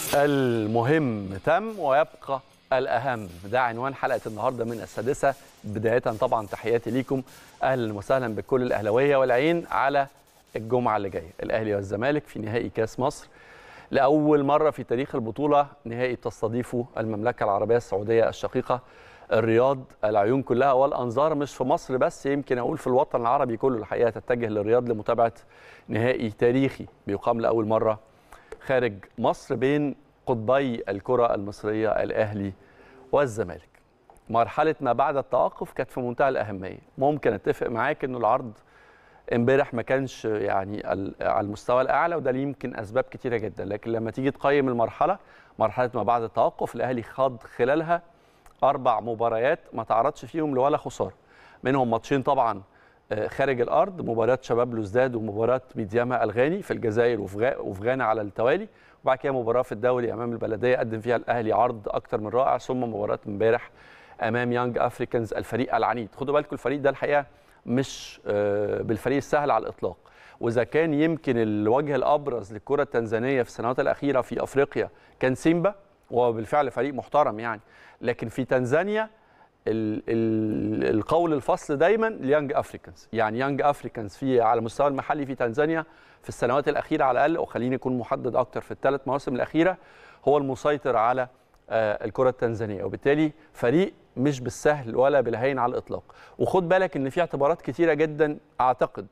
المهم تم ويبقى الأهم ده عنوان حلقة النهاردة من السادسة بداية طبعا تحياتي ليكم أهلا وسهلا بكل الأهلاوية والعين على الجمعة اللي جاية الأهلي والزمالك في نهائي كاس مصر لأول مرة في تاريخ البطولة نهائي تستضيفه المملكة العربية السعودية الشقيقة الرياض العيون كلها والأنظار مش في مصر بس يمكن أقول في الوطن العربي كله الحقيقة تتجه للرياض لمتابعة نهائي تاريخي بيقام لأول مرة خارج مصر بين قطبي الكرة المصرية الأهلي والزمالك مرحلة ما بعد التوقف كانت في منتهى الأهمية ممكن أتفق معاك أنه العرض امبارح ما كانش يعني على المستوى الأعلى وده ليه يمكن أسباب كتيرة جدا لكن لما تيجي تقيم المرحلة مرحلة ما بعد التوقف الأهلي خاض خلالها أربع مباريات ما تعرضش فيهم لولا خسارة منهم ماتشين طبعا خارج الارض مباراه شباب لوزداد ومباراه ميدياما الغاني في الجزائر وفي غانا على التوالي وبعد كده مباراه في الدوري امام البلديه قدم فيها الاهلي عرض اكتر من رائع ثم مباراه امبارح امام يانج افريكانز الفريق العنيد خدوا بالكم الفريق ده الحقيقه مش بالفريق السهل على الاطلاق واذا كان يمكن الوجه الابرز للكره التنزانيه في السنوات الاخيره في افريقيا كان سيمبا وهو بالفعل فريق محترم يعني لكن في تنزانيا ال ال القول الفصل دايما ليانج افريكانز يعني يانج افريكانز في على المستوى المحلي في تنزانيا في السنوات الاخيره على الاقل وخليني اكون محدد اكتر في الثلاث مواسم الاخيره هو المسيطر على آه الكره التنزانيه وبالتالي فريق مش بالسهل ولا بالهين على الاطلاق وخد بالك ان في اعتبارات كتيره جدا اعتقد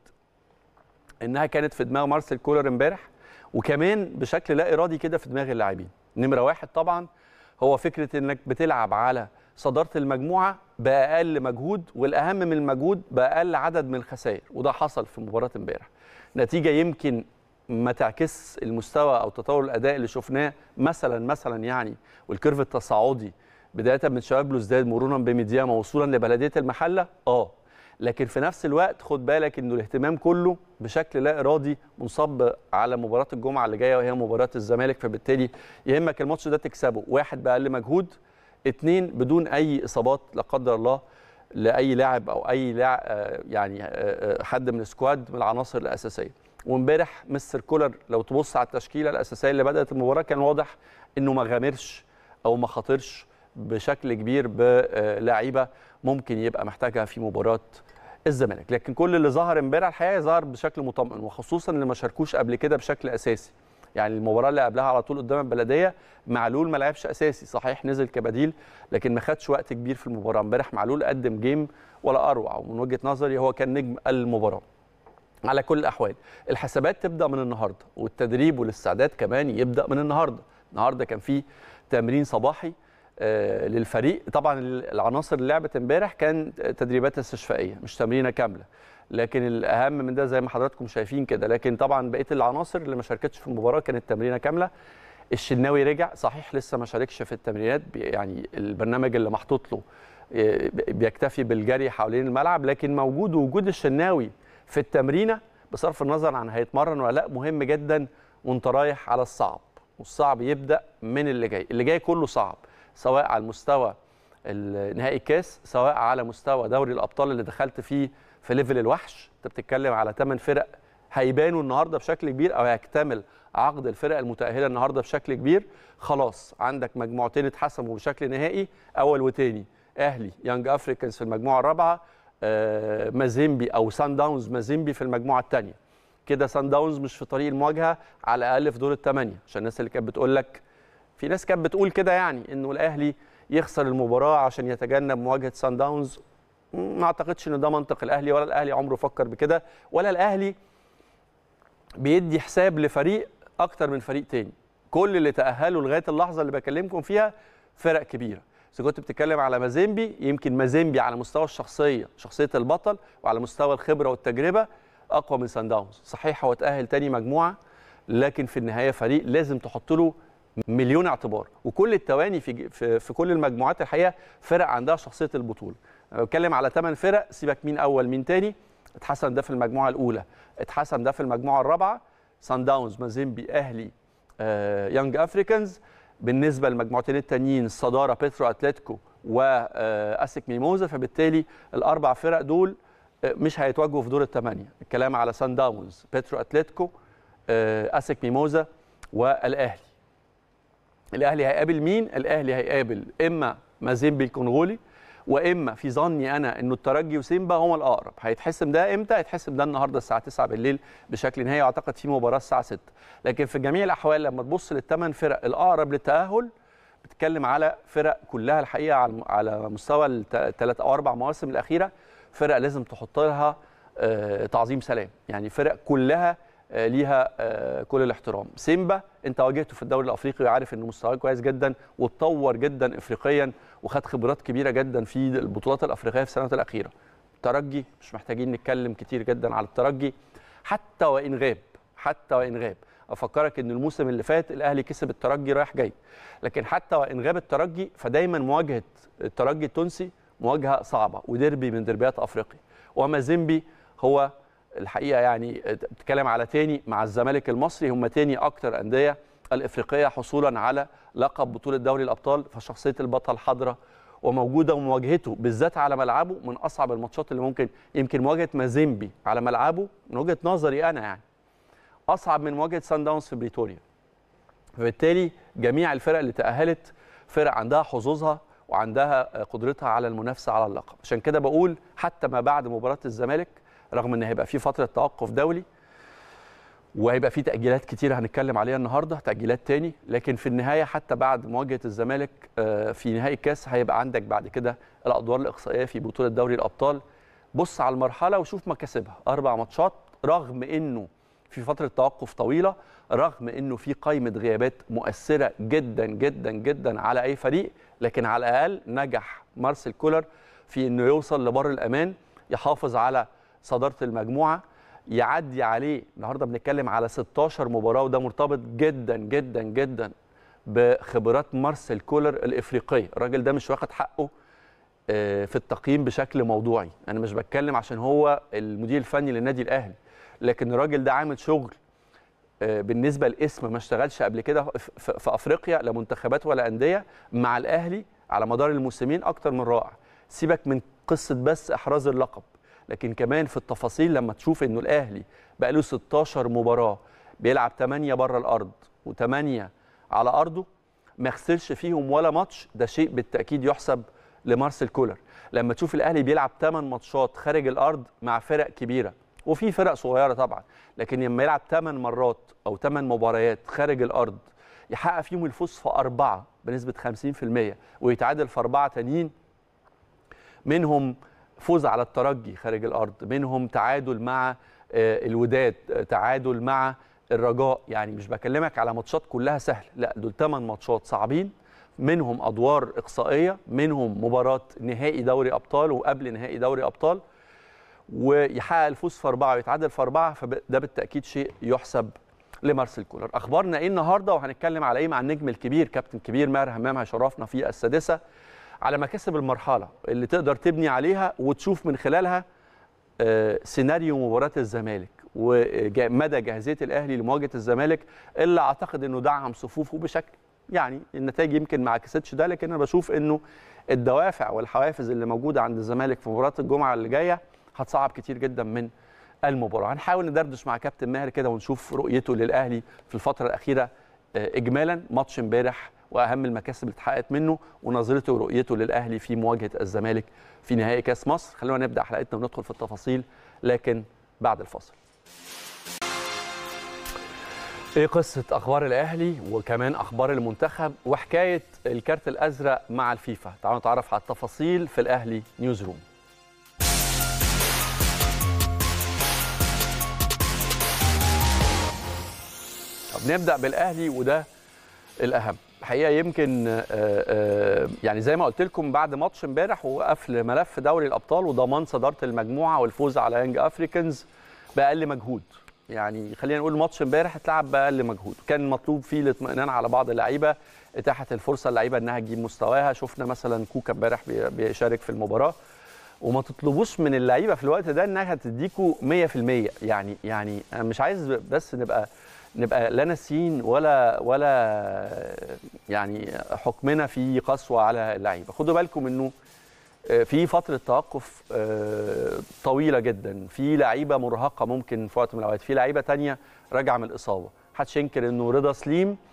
انها كانت في دماغ مارسيل كولر امبارح وكمان بشكل لا ارادي كده في دماغ اللاعبين نمره واحد طبعا هو فكره انك بتلعب على صداره المجموعه باقل مجهود والاهم من المجهود باقل عدد من الخسائر وده حصل في مباراه امبارح نتيجه يمكن ما تعكس المستوى او تطور الاداء اللي شفناه مثلا مثلا يعني والكيرف التصاعدي بدايه من شباب بلوزداد مرورا بميدياما وصولا لبلديه المحله اه لكن في نفس الوقت خد بالك انه الاهتمام كله بشكل لا ارادي منصب على مباراه الجمعه اللي جايه وهي مباراه الزمالك فبالتالي يهمك الماتش ده تكسبه واحد باقل مجهود اثنين بدون اي اصابات لا قدر الله لاي لاعب او اي لاعب يعني حد من السكواد من العناصر الاساسيه وامبارح مستر كولر لو تبص على التشكيله الاساسيه اللي بدات المباراه كان واضح انه ما غامرش او ما خاطرش بشكل كبير بلاعيبه ممكن يبقى محتاجها في مباراه الزمالك لكن كل اللي ظهر امبارح الحقيقه ظهر بشكل مطمئن وخصوصا اللي ما شاركوش قبل كده بشكل اساسي يعني المباراه اللي قبلها على طول قدام البلديه معلول ما لعبش اساسي صحيح نزل كبديل لكن ما خدش وقت كبير في المباراه امبارح معلول قدم جيم ولا اروع ومن وجهه نظري هو كان نجم المباراه على كل الاحوال الحسابات تبدا من النهارده والتدريب والاستعداد كمان يبدا من النهارده النهارده كان في تمرين صباحي آه للفريق طبعا العناصر اللي لعبت امبارح كان تدريبات استشفائيه مش تمرينه كامله لكن الاهم من ده زي ما حضراتكم شايفين كده لكن طبعا بقيه العناصر اللي ما شاركتش في المباراه كانت تمرينه كامله الشناوي رجع صحيح لسه ما شاركش في التمرينات يعني البرنامج اللي محطوط له بيكتفي بالجري حوالين الملعب لكن موجود وجود الشناوي في التمرينه بصرف النظر عن هيتمرن ولا لا مهم جدا وانت رايح على الصعب والصعب يبدا من اللي جاي اللي جاي كله صعب سواء على المستوى نهائي الكاس سواء على مستوى دوري الابطال اللي دخلت فيه في ليفل الوحش انت بتتكلم على 8 فرق هيبانوا النهارده بشكل كبير او هيكتمل عقد الفرق المتاهله النهارده بشكل كبير خلاص عندك مجموعتين اتحسموا بشكل نهائي اول وتاني اهلي يانج افريكانز في المجموعه الرابعه آه مازيمبي او سان داونز مازيمبي في المجموعه الثانيه كده سان داونز مش في طريق المواجهه على الاقل في دور الثمانيه عشان الناس اللي كانت بتقول لك في ناس كانت بتقول كده يعني انه الاهلي يخسر المباراه عشان يتجنب مواجهه سان داونز ما اعتقدش ان ده منطق الاهلي ولا الاهلي عمره فكر بكده ولا الاهلي بيدي حساب لفريق اكتر من فريق تاني كل اللي تاهلوا لغايه اللحظه اللي بكلمكم فيها فرق كبيره اذا كنت بتتكلم على مازيمبي يمكن مازيمبي على مستوى الشخصيه شخصيه البطل وعلى مستوى الخبره والتجربه اقوى من سان داونز صحيح هو تاهل تاني مجموعه لكن في النهايه فريق لازم تحط له مليون اعتبار وكل التواني في في, في كل المجموعات الحقيقه فرق عندها شخصيه البطوله انا بتكلم على 8 فرق سيبك مين اول مين تاني اتحسن ده في المجموعه الاولى اتحسن ده في المجموعه الرابعه سان داونز مازيمبي اهلي آه يانج افريكانز بالنسبه للمجموعتين التانيين الصداره بيترو اتلتيكو واسك ميموزا فبالتالي الاربع فرق دول مش هيتواجهوا في دور الثمانيه الكلام على سان داونز بيترو اتلتيكو اسك ميموزا والاهلي الاهلي هيقابل مين الاهلي هيقابل اما مازيمبي الكونغولي واما في ظني انا انه الترجي وسيمبا هو الاقرب هيتحسم ده امتى هيتحسم ده النهارده الساعه 9 بالليل بشكل نهائي واعتقد في مباراه الساعه 6 لكن في جميع الاحوال لما تبص للثمان فرق الاقرب للتاهل بتتكلم على فرق كلها الحقيقه على على مستوى الثلاث او اربع مواسم الاخيره فرق لازم تحط لها آه، تعظيم سلام يعني فرق كلها آه، ليها آه، كل الاحترام سيمبا انت واجهته في الدوري الافريقي وعارف ان مستواه كويس جدا واتطور جدا افريقيا وخد خبرات كبيره جدا في البطولات الافريقيه في السنوات الاخيره الترجي مش محتاجين نتكلم كتير جدا على الترجي حتى وان غاب حتى وان غاب افكرك ان الموسم اللي فات الاهلي كسب الترجي رايح جاي لكن حتى وان غاب الترجي فدايما مواجهه الترجي التونسي مواجهه صعبه وديربي من دربيات افريقيا ومازيمبي هو الحقيقه يعني بتتكلم على تاني مع الزمالك المصري هم تاني اكتر انديه الافريقيه حصولا على لقب بطوله دوري الابطال فشخصيه البطل حاضره وموجوده ومواجهته بالذات على ملعبه من اصعب الماتشات اللي ممكن يمكن مواجهه مازيمبي على ملعبه من وجهه نظري انا يعني اصعب من مواجهه سان داونز في بريتوريا فبالتالي جميع الفرق اللي تاهلت فرق عندها حظوظها وعندها قدرتها على المنافسه على اللقب عشان كده بقول حتى ما بعد مباراه الزمالك رغم ان هيبقى في فتره توقف دولي وهيبقى في تاجيلات كتيره هنتكلم عليها النهارده تاجيلات تاني لكن في النهايه حتى بعد مواجهه الزمالك آه، في نهائي الكاس هيبقى عندك بعد كده الادوار الاقصائيه في بطوله دوري الابطال بص على المرحله وشوف مكاسبها اربع ماتشات رغم انه في فتره توقف طويله رغم انه في قائمه غيابات مؤثره جدا جدا جدا على اي فريق لكن على الاقل نجح مارسيل كولر في انه يوصل لبر الامان يحافظ على صداره المجموعه يعدي عليه النهارده بنتكلم على 16 مباراه وده مرتبط جدا جدا جدا بخبرات مارسيل كولر الافريقيه الراجل ده مش واخد حقه آه، في التقييم بشكل موضوعي انا مش بتكلم عشان هو المدير الفني للنادي الاهلي لكن الراجل ده عامل شغل آه، بالنسبه لاسم ما اشتغلش قبل كده في- في في افريقيا لا منتخبات ولا انديه مع الاهلي على مدار الموسمين اكتر من رائع سيبك من قصه بس احراز اللقب لكن كمان في التفاصيل لما تشوف انه الاهلي بقى له 16 مباراه بيلعب 8 بره الارض و8 على ارضه ما خسرش فيهم ولا ماتش ده شيء بالتاكيد يحسب لمارسيل كولر لما تشوف الاهلي بيلعب 8 ماتشات خارج الارض مع فرق كبيره وفي فرق صغيره طبعا لكن لما يلعب 8 مرات او 8 مباريات خارج الارض يحقق فيهم الفوز في اربعه بنسبه 50% ويتعادل في اربعه تانيين منهم فوز على الترجي خارج الارض منهم تعادل مع آه، الوداد آه، تعادل مع الرجاء يعني مش بكلمك على ماتشات كلها سهله لا دول 8 ماتشات صعبين منهم ادوار اقصائيه منهم مباراه نهائي دوري ابطال وقبل نهائي دوري ابطال ويحقق الفوز في اربعه ويتعادل في اربعه فده بالتاكيد شيء يحسب لمارسيل كولر اخبارنا ايه النهارده وهنتكلم على ايه مع النجم الكبير كابتن كبير ماهر همام هيشرفنا في السادسه على مكاسب المرحله اللي تقدر تبني عليها وتشوف من خلالها آه، سيناريو مباراه الزمالك ومدى جاهزيه الاهلي لمواجهه الزمالك اللي اعتقد انه دعم صفوفه بشكل يعني النتائج يمكن ما عكستش ده لكن انا بشوف انه الدوافع والحوافز اللي موجوده عند الزمالك في مباراه الجمعه اللي جايه هتصعب كتير جدا من المباراه هنحاول ندردش مع كابتن ماهر كده ونشوف رؤيته للاهلي في الفتره الاخيره آه، اجمالا ماتش امبارح واهم المكاسب اللي اتحققت منه ونظرته ورؤيته للاهلي في مواجهه الزمالك في نهائي كاس مصر خلونا نبدا حلقتنا وندخل في التفاصيل لكن بعد الفاصل ايه قصه اخبار الاهلي وكمان اخبار المنتخب وحكايه الكارت الازرق مع الفيفا تعالوا نتعرف على التفاصيل في الاهلي نيوز روم طب نبدا بالاهلي وده الاهم الحقيقه يمكن آه، آه، يعني زي ما قلت لكم بعد ماتش امبارح وقفل ملف دوري الابطال وضمان صداره المجموعه والفوز على يانج افريكانز باقل مجهود يعني خلينا نقول ماتش امبارح اتلعب باقل مجهود كان مطلوب فيه الاطمئنان على بعض اللعيبه اتاحه الفرصه اللعيبه انها تجيب مستواها شفنا مثلا كوكا امبارح بي- بيشارك في المباراه وما تطلبوش من اللعيبه في الوقت ده انها تديكوا 100% يعني يعني انا مش عايز بس نبقى نبقى لا ناسيين ولا ولا يعني حكمنا في قسوه على اللعيبه خدوا بالكم انه آه، في فتره توقف آه، طويله جدا في لعيبه مرهقه ممكن في وقت من الاوقات في لعيبه تانية راجعه من الاصابه محدش ينكر انه رضا سليم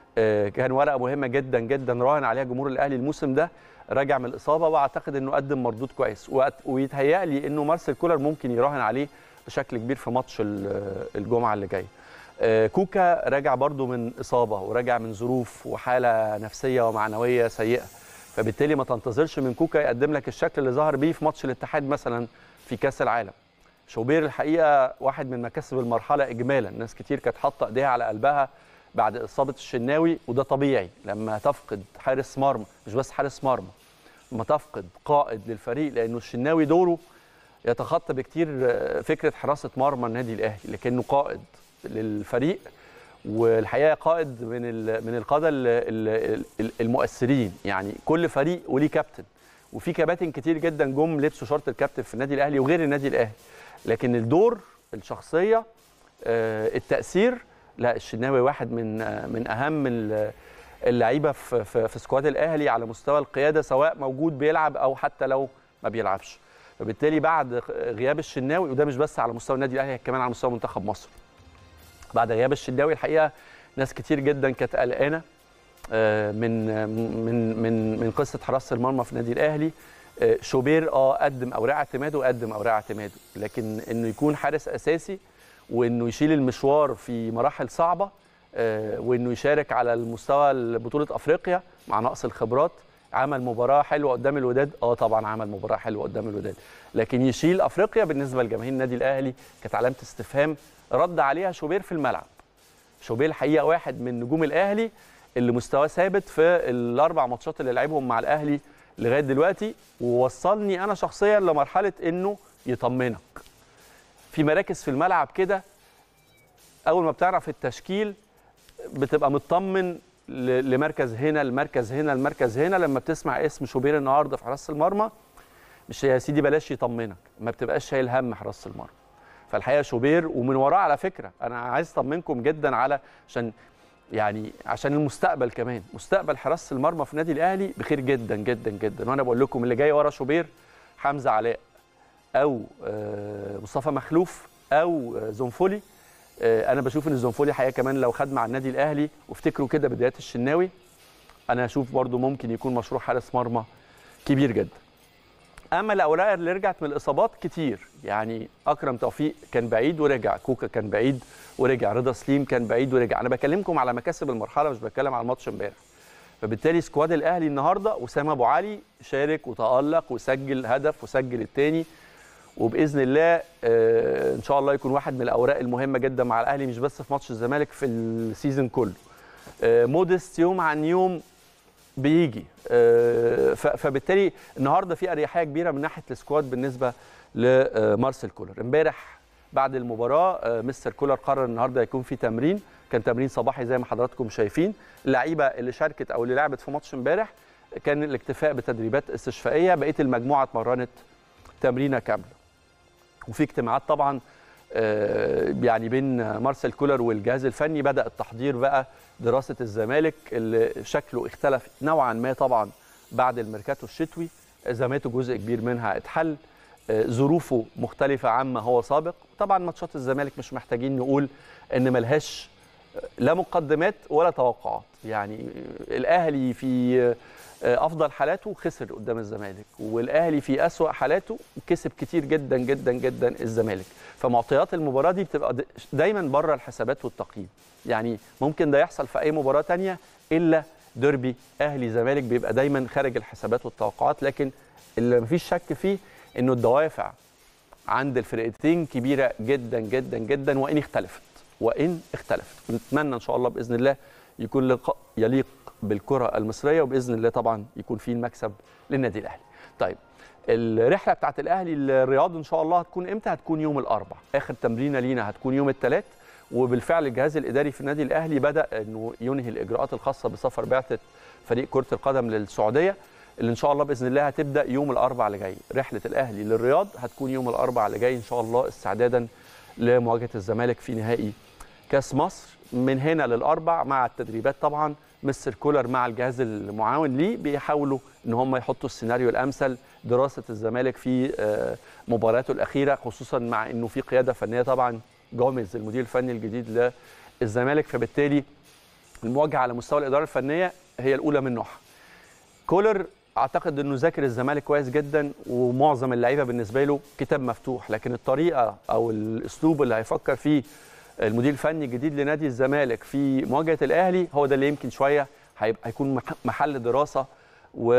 آه، كان ورقه مهمه جدا جدا راهن عليها جمهور الاهلي الموسم ده راجع من الاصابه واعتقد انه قدم مردود كويس وأت- ويتهيأ لي انه مارسيل كولر ممكن يراهن عليه بشكل كبير في ماتش ال- الجمعه اللي جايه آه، كوكا راجع برضو من اصابه وراجع من ظروف وحاله نفسيه ومعنويه سيئه فبالتالي ما تنتظرش من كوكا يقدم لك الشكل اللي ظهر بيه في ماتش الاتحاد مثلا في كاس العالم شوبير الحقيقه واحد من مكاسب المرحله اجمالا ناس كتير كانت حاطه ايديها على قلبها بعد اصابه الشناوي وده طبيعي لما تفقد حارس مرمى مش بس حارس مرمى لما تفقد قائد للفريق لانه الشناوي دوره يتخطى بكتير آه، فكره حراسه مرمى النادي الاهلي لكنه قائد للفريق والحقيقه قائد من ال- من القاده ال- ال- ال- المؤثرين يعني كل فريق وليه كابتن وفي كباتن كتير جدا جم لبسوا شرط الكابتن في النادي الاهلي وغير النادي الاهلي لكن الدور الشخصيه آه، التاثير لا الشناوي واحد من آه، من اهم ال- اللعيبه في في في سكواد الاهلي على مستوى القياده سواء موجود بيلعب او حتى لو ما بيلعبش فبالتالي بعد غياب الشناوي وده مش بس على مستوى النادي الاهلي كمان على مستوى منتخب مصر بعد غياب الشناوي الحقيقه ناس كتير جدا كانت قلقانه آه، من من من من قصه حراسه المرمى في النادي الاهلي آه، شوبير اه قدم اوراق اعتماده وقدم اوراق اعتماده لكن انه يكون حارس اساسي وانه يشيل المشوار في مراحل صعبه آه، وانه يشارك على المستوى بطوله افريقيا مع نقص الخبرات عمل مباراه حلوه قدام الوداد اه طبعا عمل مباراه حلوه قدام الوداد لكن يشيل افريقيا بالنسبه لجماهير النادي الاهلي كانت علامه استفهام رد عليها شوبير في الملعب شوبير الحقيقه واحد من نجوم الاهلي اللي مستواه ثابت في الاربع ماتشات اللي لعبهم مع الاهلي لغايه دلوقتي ووصلني انا شخصيا لمرحله انه يطمنك في مراكز في الملعب كده اول ما بتعرف التشكيل بتبقى مطمن ل- لمركز هنا المركز هنا المركز هنا لما بتسمع اسم شوبير النهارده في حراسه المرمى مش يا سيدي بلاش يطمنك ما بتبقاش شايل هم حراسه المرمى فالحقيقه شوبير ومن وراه على فكره انا عايز اطمنكم جدا على عشان يعني عشان المستقبل كمان مستقبل حراسه المرمى في النادي الاهلي بخير جدا جدا جدا وانا بقول لكم اللي جاي ورا شوبير حمزه علاء او آه، مصطفى مخلوف او آه، زنفولي آه، انا بشوف ان الزنفولي حقيقه كمان لو خد مع النادي الاهلي وافتكروا كده بدايات الشناوي انا اشوف برضو ممكن يكون مشروع حارس مرمى كبير جدا اما الاوراق اللي رجعت من الاصابات كتير يعني اكرم توفيق كان بعيد ورجع كوكا كان بعيد ورجع رضا سليم كان بعيد ورجع انا بكلمكم على مكاسب المرحله مش بتكلم على الماتش امبارح فبالتالي سكواد الاهلي النهارده اسامه ابو علي شارك وتالق وسجل هدف وسجل الثاني وباذن الله آه، ان شاء الله يكون واحد من الاوراق المهمه جدا مع الاهلي مش بس في ماتش الزمالك في السيزون كله آه، مودست يوم عن يوم بيجي آه، ف- فبالتالي النهارده في اريحيه كبيره من ناحيه السكواد بالنسبه لمارسيل كولر امبارح بعد المباراه آه، مستر كولر قرر النهارده يكون في تمرين كان تمرين صباحي زي ما حضراتكم شايفين اللعيبه اللي شاركت او اللي لعبت في ماتش امبارح كان الاكتفاء بتدريبات استشفائيه بقيه المجموعه اتمرنت تمرينه كامله وفي اجتماعات طبعا آه، يعني بين مارسيل كولر والجهاز الفني بدا التحضير بقى دراسه الزمالك اللي شكله اختلف نوعا ما طبعا بعد الميركاتو الشتوي ازماته جزء كبير منها اتحل آه، ظروفه مختلفه عما هو سابق طبعا ماتشات الزمالك مش محتاجين نقول ان ملهاش لا مقدمات ولا توقعات يعني الاهلي في افضل حالاته خسر قدام الزمالك والاهلي في اسوا حالاته كسب كتير جدا جدا جدا الزمالك فمعطيات المباراه دي بتبقى د- دايما بره الحسابات والتقييم يعني ممكن ده يحصل في اي مباراه تانية الا ديربي اهلي زمالك بيبقى دايما خارج الحسابات والتوقعات لكن اللي مفيش شك فيه انه الدوافع عند الفرقتين كبيره جدا جدا جدا وان اختلفت وان اختلفت نتمنى ان شاء الله باذن الله يكون لقاء يليق بالكره المصريه وباذن الله طبعا يكون فيه المكسب للنادي الاهلي طيب الرحله بتاعت الاهلي الرياض ان شاء الله هتكون امتى هتكون يوم الاربع اخر تمرينه لينا هتكون يوم الثلاث وبالفعل الجهاز الاداري في النادي الاهلي بدا انه ينهي الاجراءات الخاصه بسفر بعثه فريق كره القدم للسعوديه اللي ان شاء الله باذن الله هتبدا يوم الاربع اللي جاي رحله الاهلي للرياض هتكون يوم الاربع اللي جاي ان شاء الله استعدادا لمواجهه الزمالك في نهائي كاس مصر من هنا للاربع مع التدريبات طبعا مستر كولر مع الجهاز المعاون ليه بيحاولوا ان هم يحطوا السيناريو الامثل دراسه الزمالك في آه، مباراته الاخيره خصوصا مع انه في قياده فنيه طبعا جوميز المدير الفني الجديد للزمالك فبالتالي المواجهه على مستوى الاداره الفنيه هي الاولى من نوعها كولر اعتقد انه ذاكر الزمالك كويس جدا ومعظم اللعيبه بالنسبه له كتاب مفتوح لكن الطريقه او الاسلوب اللي هيفكر فيه المدير الفني الجديد لنادي الزمالك في مواجهه الاهلي هو ده اللي يمكن شويه هيبقى هيكون مح- محل دراسه و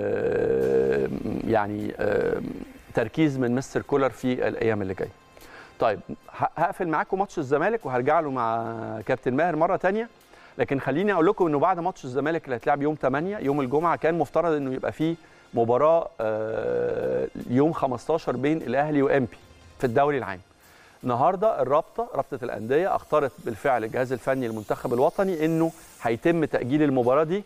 آه، يعني آه، تركيز من مستر كولر في الايام اللي جايه. طيب ه- هقفل معاكم ماتش الزمالك وهرجع له مع كابتن ماهر مره تانية لكن خليني اقول لكم انه بعد ماتش الزمالك اللي هيتلعب يوم 8 يوم الجمعه كان مفترض انه يبقى فيه مباراه آه، يوم 15 بين الاهلي وامبي في الدوري العام. النهارده الرابطه رابطه الانديه اختارت بالفعل الجهاز الفني للمنتخب الوطني انه هيتم تاجيل المباراه دي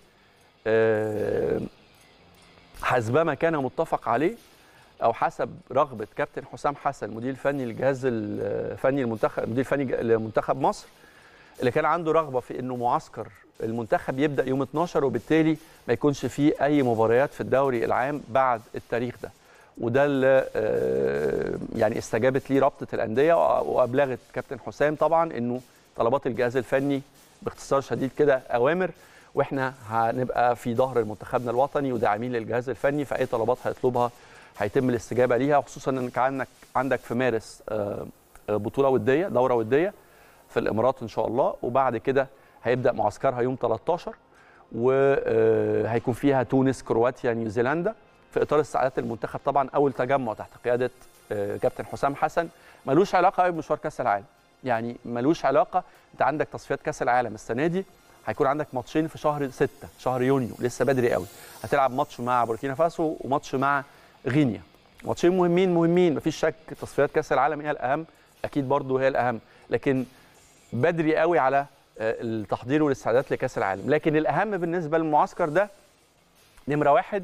آه، حسبما كان متفق عليه او حسب رغبه كابتن حسام حسن مدير الفني للجهاز الفني المنتخب المدير الفني لمنتخب مصر اللي كان عنده رغبه في انه معسكر المنتخب يبدا يوم 12 وبالتالي ما يكونش فيه اي مباريات في الدوري العام بعد التاريخ ده وده اللي آه، يعني استجابت ليه رابطه الانديه وابلغت كابتن حسام طبعا انه طلبات الجهاز الفني باختصار شديد كده اوامر واحنا هنبقى في ظهر منتخبنا الوطني وداعمين للجهاز الفني فاي طلبات هيطلبها هيتم الاستجابه ليها خصوصا انك عندك عندك في مارس آه، آه، بطوله وديه دوره وديه في الامارات ان شاء الله وبعد كده هيبدا معسكرها يوم 13 وهيكون فيها تونس كرواتيا نيوزيلندا في اطار استعدادات المنتخب طبعا اول تجمع تحت قياده آه، كابتن حسام حسن ملوش علاقه قوي بمشوار كاس العالم يعني ملوش علاقه انت عندك تصفيات كاس العالم السنه دي هيكون عندك ماتشين في شهر 6 شهر يونيو لسه بدري قوي هتلعب ماتش مع بوركينا فاسو وماتش مع غينيا ماتشين مهمين مهمين مفيش شك تصفيات كاس العالم هي الاهم اكيد برضو هي الاهم لكن بدري قوي على آه، التحضير والاستعدادات لكاس العالم لكن الاهم بالنسبه للمعسكر ده نمره واحد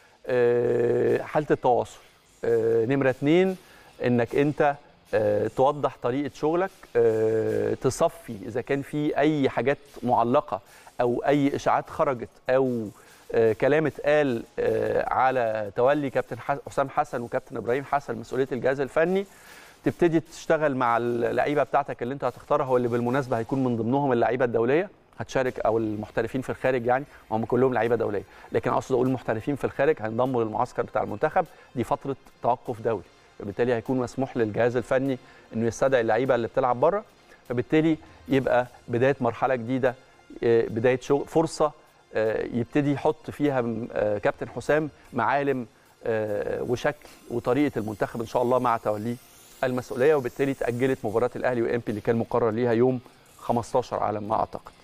آه، حاله التواصل آه، نمره اتنين انك انت آه، توضح طريقه شغلك آه، تصفي اذا كان في اي حاجات معلقه او اي اشاعات خرجت او آه، كلام اتقال آه، على تولي كابتن حس- حسام حسن وكابتن ابراهيم حسن مسؤوليه الجهاز الفني تبتدي تشتغل مع اللعيبه بتاعتك اللي انت هتختارها واللي بالمناسبه هيكون من ضمنهم اللعيبه الدوليه هتشارك او المحترفين في الخارج يعني هم كلهم لعيبه دوليه لكن اقصد اقول المحترفين في الخارج هينضموا للمعسكر بتاع المنتخب دي فتره توقف دولي فبالتالي هيكون مسموح للجهاز الفني انه يستدعي اللعيبه اللي بتلعب بره فبالتالي يبقى بدايه مرحله جديده آه، بدايه شغل فرصه آه، يبتدي يحط فيها آه، كابتن حسام معالم آه، وشكل وطريقه المنتخب ان شاء الله مع توليه المسؤوليه وبالتالي تاجلت مباراه الاهلي وامبي اللي كان مقرر ليها يوم 15 على ما اعتقد.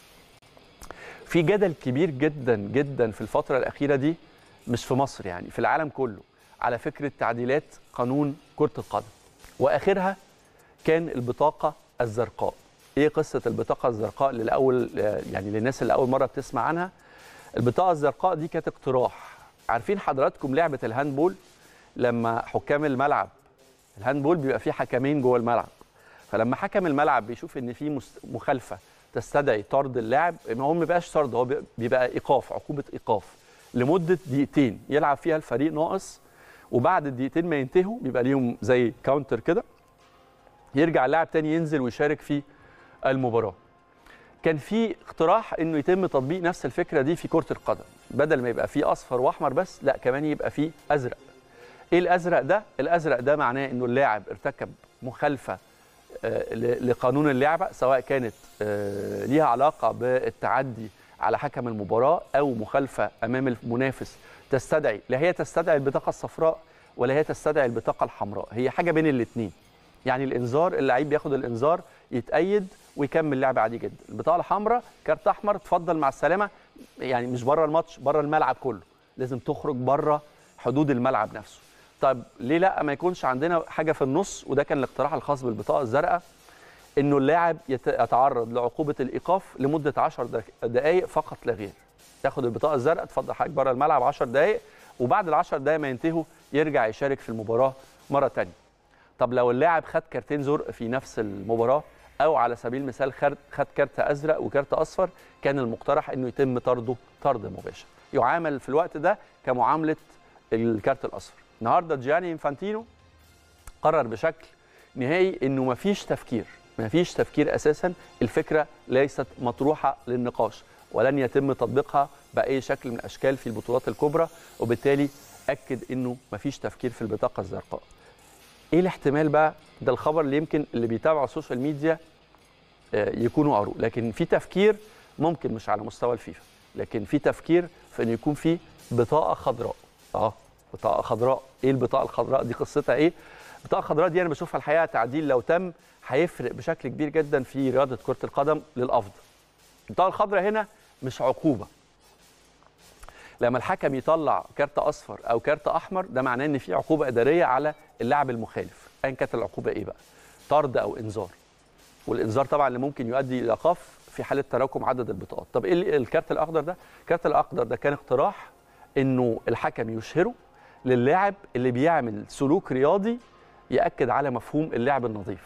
في جدل كبير جدا جدا في الفتره الاخيره دي مش في مصر يعني في العالم كله على فكره تعديلات قانون كره القدم واخرها كان البطاقه الزرقاء. ايه قصه البطاقه الزرقاء اللي الاول يعني للناس اللي اول مره بتسمع عنها البطاقه الزرقاء دي كانت اقتراح عارفين حضراتكم لعبه الهاندبول لما حكام الملعب الهاندبول بيبقى فيه حكمين جوه الملعب فلما حكم الملعب بيشوف ان في مس- مخالفه تستدعي طرد اللاعب ما هو ما بيبقاش طرد هو بي- بيبقى ايقاف عقوبه ايقاف لمده دقيقتين يلعب فيها الفريق ناقص وبعد الدقيقتين ما ينتهوا بيبقى ليهم زي كاونتر كده يرجع اللاعب تاني ينزل ويشارك في المباراه كان في اقتراح انه يتم تطبيق نفس الفكره دي في كره القدم بدل ما يبقى فيه اصفر واحمر بس لا كمان يبقى فيه ازرق ايه الازرق ده الازرق ده معناه انه اللاعب ارتكب مخالفه آه، ل- لقانون اللعبه سواء كانت آه، ليها علاقه بالتعدي على حكم المباراه او مخالفه امام المنافس تستدعي لا هي تستدعي البطاقه الصفراء ولا هي تستدعي البطاقه الحمراء هي حاجه بين الاثنين يعني الانذار اللعيب بياخد الانذار يتأيد ويكمل لعب عادي جدا البطاقه الحمراء كارت احمر تفضل مع السلامه يعني مش بره الماتش بره الملعب كله لازم تخرج بره حدود الملعب نفسه طيب ليه لا ما يكونش عندنا حاجه في النص وده كان الاقتراح الخاص بالبطاقه الزرقاء انه اللاعب يت- يتعرض لعقوبه الايقاف لمده 10 دقائق فقط لا غير تاخد البطاقه الزرقاء تفضل حضرتك بره الملعب 10 دقائق وبعد ال 10 دقائق ما ينتهوا يرجع يشارك في المباراه مره ثانيه طب لو اللاعب خد كارتين زرق في نفس المباراه او على سبيل المثال خد خد كارت ازرق وكارت اصفر كان المقترح انه يتم طرده طرد مباشر يعامل في الوقت ده كمعامله الكارت الاصفر النهارده جياني انفانتينو قرر بشكل نهائي انه مفيش تفكير مفيش تفكير اساسا الفكره ليست مطروحه للنقاش ولن يتم تطبيقها باي شكل من الاشكال في البطولات الكبرى وبالتالي اكد انه مفيش تفكير في البطاقه الزرقاء ايه الاحتمال بقى ده الخبر اللي يمكن اللي بيتابعوا السوشيال ميديا آه، يكونوا قروه لكن في تفكير ممكن مش على مستوى الفيفا لكن في تفكير في انه يكون في بطاقه خضراء اه بطاقه خضراء ايه البطاقه الخضراء دي قصتها ايه البطاقه الخضراء دي انا بشوفها الحقيقه تعديل لو تم هيفرق بشكل كبير جدا في رياضه كره القدم للافضل البطاقه الخضراء هنا مش عقوبه لما الحكم يطلع كارت اصفر او كارت احمر ده معناه ان في عقوبه اداريه على اللاعب المخالف ايا كانت العقوبه ايه بقى طرد او انذار والانذار طبعا اللي ممكن يؤدي الى ايقاف في حاله تراكم عدد البطاقات طب ايه اللي- الكارت الاخضر ده الكارت الاخضر ده كان اقتراح انه الحكم يشهره للاعب اللي بيعمل سلوك رياضي ياكد على مفهوم اللعب النظيف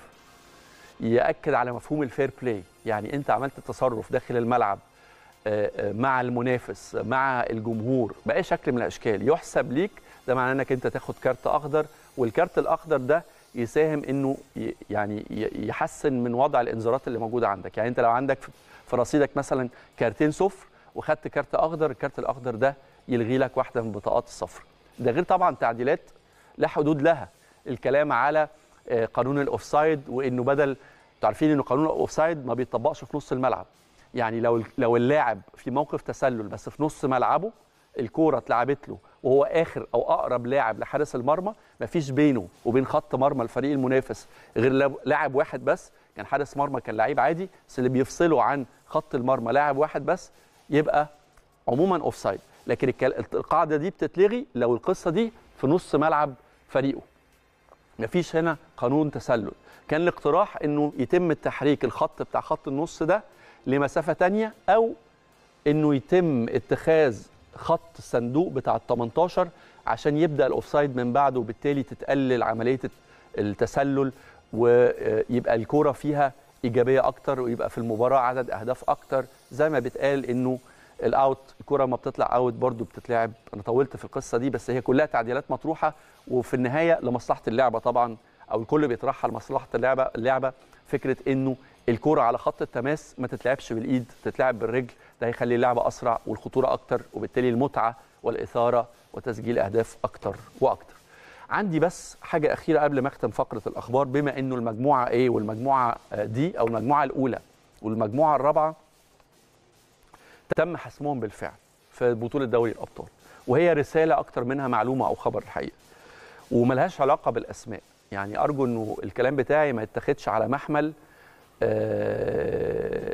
ياكد على مفهوم الفير بلاي يعني انت عملت تصرف داخل الملعب آه، آه، مع المنافس مع الجمهور باي شكل من الاشكال يحسب ليك ده معناه انك انت تاخد كارت اخضر والكارت الاخضر ده يساهم انه ي- يعني ي- يحسن من وضع الانذارات اللي موجوده عندك يعني انت لو عندك في- في رصيدك مثلا كارتين صفر وخدت كارت اخضر الكارت الاخضر ده يلغي لك واحده من بطاقات الصفر ده غير طبعا تعديلات لا حدود لها الكلام على آه، قانون الاوفسايد وانه بدل انتوا عارفين انه قانون الاوفسايد ما بيطبقش في نص الملعب يعني لو لو اللاعب في موقف تسلل بس في نص ملعبه الكوره اتلعبت له وهو اخر او اقرب لاعب لحارس المرمى مفيش بينه وبين خط مرمى الفريق المنافس غير لا- لاعب واحد بس كان حارس مرمى كان لعيب عادي بس اللي بيفصله عن خط المرمى لاعب واحد بس يبقى عموما اوفسايد لكن الكل- القاعده دي بتتلغي لو القصه دي في نص ملعب فريقه مفيش هنا قانون تسلل كان الاقتراح انه يتم التحريك الخط بتاع خط النص ده لمسافه تانية او انه يتم اتخاذ خط الصندوق بتاع ال 18 عشان يبدا الاوفسايد من بعده وبالتالي تتقلل عمليه التسلل ويبقى الكوره فيها ايجابيه اكتر ويبقى في المباراه عدد اهداف اكتر زي ما بيتقال انه الاوت الكره ما بتطلع اوت برضو بتتلعب انا طولت في القصه دي بس هي كلها تعديلات مطروحه وفي النهايه لمصلحه اللعبه طبعا او الكل بيطرحها لمصلحه اللعبه اللعبه فكره انه الكره على خط التماس ما تتلعبش بالايد تتلعب بالرجل ده هيخلي اللعبه اسرع والخطوره اكتر وبالتالي المتعه والاثاره وتسجيل اهداف اكتر واكتر عندي بس حاجه اخيره قبل ما اختم فقره الاخبار بما انه المجموعه A والمجموعه دي او المجموعه الاولى والمجموعه الرابعه تم حسمهم بالفعل في بطوله دوري الابطال وهي رساله اكتر منها معلومه او خبر الحقيقه وملهاش علاقه بالاسماء يعني ارجو انه الكلام بتاعي ما يتاخدش على محمل آه،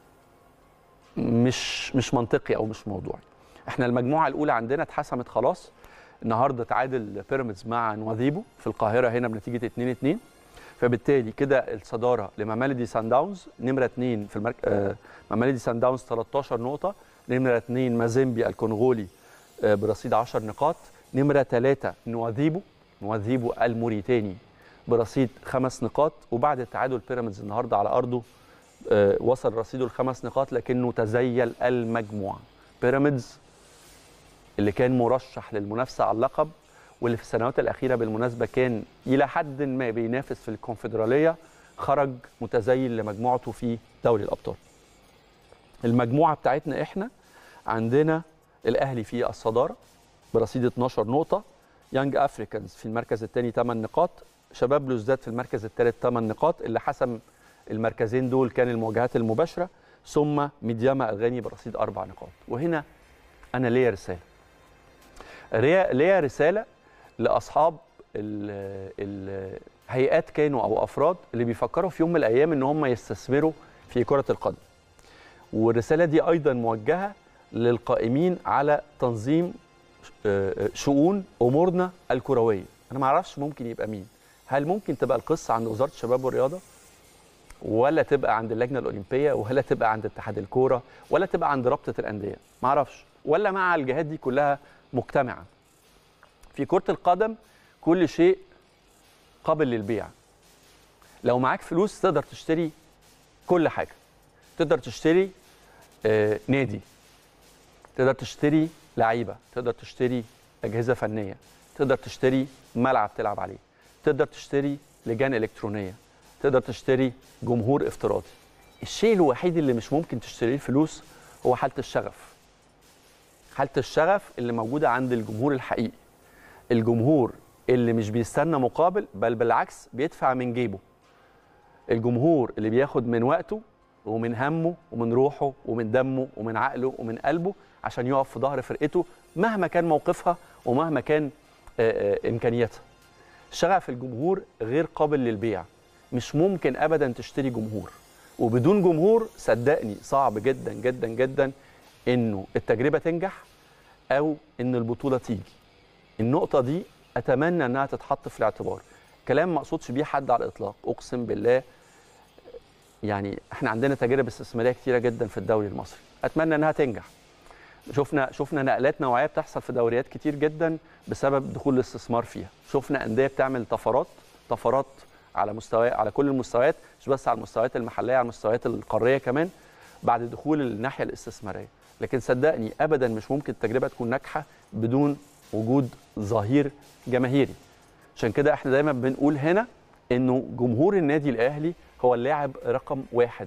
مش مش منطقي او مش موضوعي احنا المجموعه الاولى عندنا اتحسمت خلاص النهارده تعادل بيراميدز مع نواذيبو في القاهره هنا بنتيجه 2 2 فبالتالي كده الصداره لمامالدي سان داونز نمره 2 في المرك... آه مامالدي سان داونز 13 نقطه نمره 2 مازيمبي الكونغولي آه برصيد 10 نقاط نمره 3 نواذيبو نواذيبو الموريتاني برصيد خمس نقاط وبعد تعادل بيراميدز النهارده على ارضه آه وصل رصيده لخمس نقاط لكنه تزيل المجموعه بيراميدز اللي كان مرشح للمنافسه على اللقب واللي في السنوات الاخيره بالمناسبه كان الى حد ما بينافس في الكونفدراليه خرج متزيل لمجموعته في دوري الابطال. المجموعه بتاعتنا احنا عندنا الاهلي في الصداره برصيد 12 نقطه يانج افريكانز في المركز الثاني 8 نقاط شباب بلوزداد في المركز الثالث 8 نقاط اللي حسم المركزين دول كان المواجهات المباشره ثم ميدياما الغاني برصيد اربع نقاط وهنا انا ليا رساله ليا رساله لاصحاب الهيئات كانوا او افراد اللي بيفكروا في يوم من الايام ان هم يستثمروا في كره القدم والرساله دي ايضا موجهه للقائمين على تنظيم شؤون امورنا الكرويه انا ما اعرفش ممكن يبقى مين هل ممكن تبقى القصه عند وزاره الشباب والرياضه ولا تبقى عند اللجنه الاولمبيه ولا تبقى عند اتحاد الكوره ولا تبقى عند رابطه الانديه ما اعرفش ولا مع الجهات دي كلها مجتمعه في كره القدم كل شيء قابل للبيع لو معاك فلوس تقدر تشتري كل حاجه تقدر تشتري آه نادي تقدر تشتري لعيبه تقدر تشتري اجهزه فنيه تقدر تشتري ملعب تلعب عليه تقدر تشتري لجان الكترونيه تقدر تشتري جمهور افتراضي الشيء الوحيد اللي مش ممكن تشتريه الفلوس هو حاله الشغف حاله الشغف اللي موجوده عند الجمهور الحقيقي الجمهور اللي مش بيستنى مقابل بل بالعكس بيدفع من جيبه الجمهور اللي بياخد من وقته ومن همه ومن روحه ومن دمه ومن عقله ومن قلبه عشان يقف في ظهر فرقته مهما كان موقفها ومهما كان آه، آه، امكانياتها شغف الجمهور غير قابل للبيع مش ممكن ابدا تشتري جمهور وبدون جمهور صدقني صعب جدا جدا جدا انه التجربه تنجح او ان البطوله تيجي النقطه دي اتمنى انها تتحط في الاعتبار كلام ما اقصدش بيه حد على الاطلاق اقسم بالله يعني احنا عندنا تجارب استثماريه كتيره جدا في الدوري المصري اتمنى انها تنجح شفنا شفنا نقلات نوعيه بتحصل في دوريات كتير جدا بسبب دخول الاستثمار فيها شفنا انديه بتعمل طفرات طفرات على مستوى على كل المستويات مش بس على المستويات المحليه على المستويات القاريه كمان بعد دخول الناحيه الاستثماريه لكن صدقني ابدا مش ممكن التجربه تكون ناجحه بدون وجود ظهير جماهيري عشان كده احنا دايما بنقول هنا انه جمهور النادي الاهلي هو اللاعب رقم واحد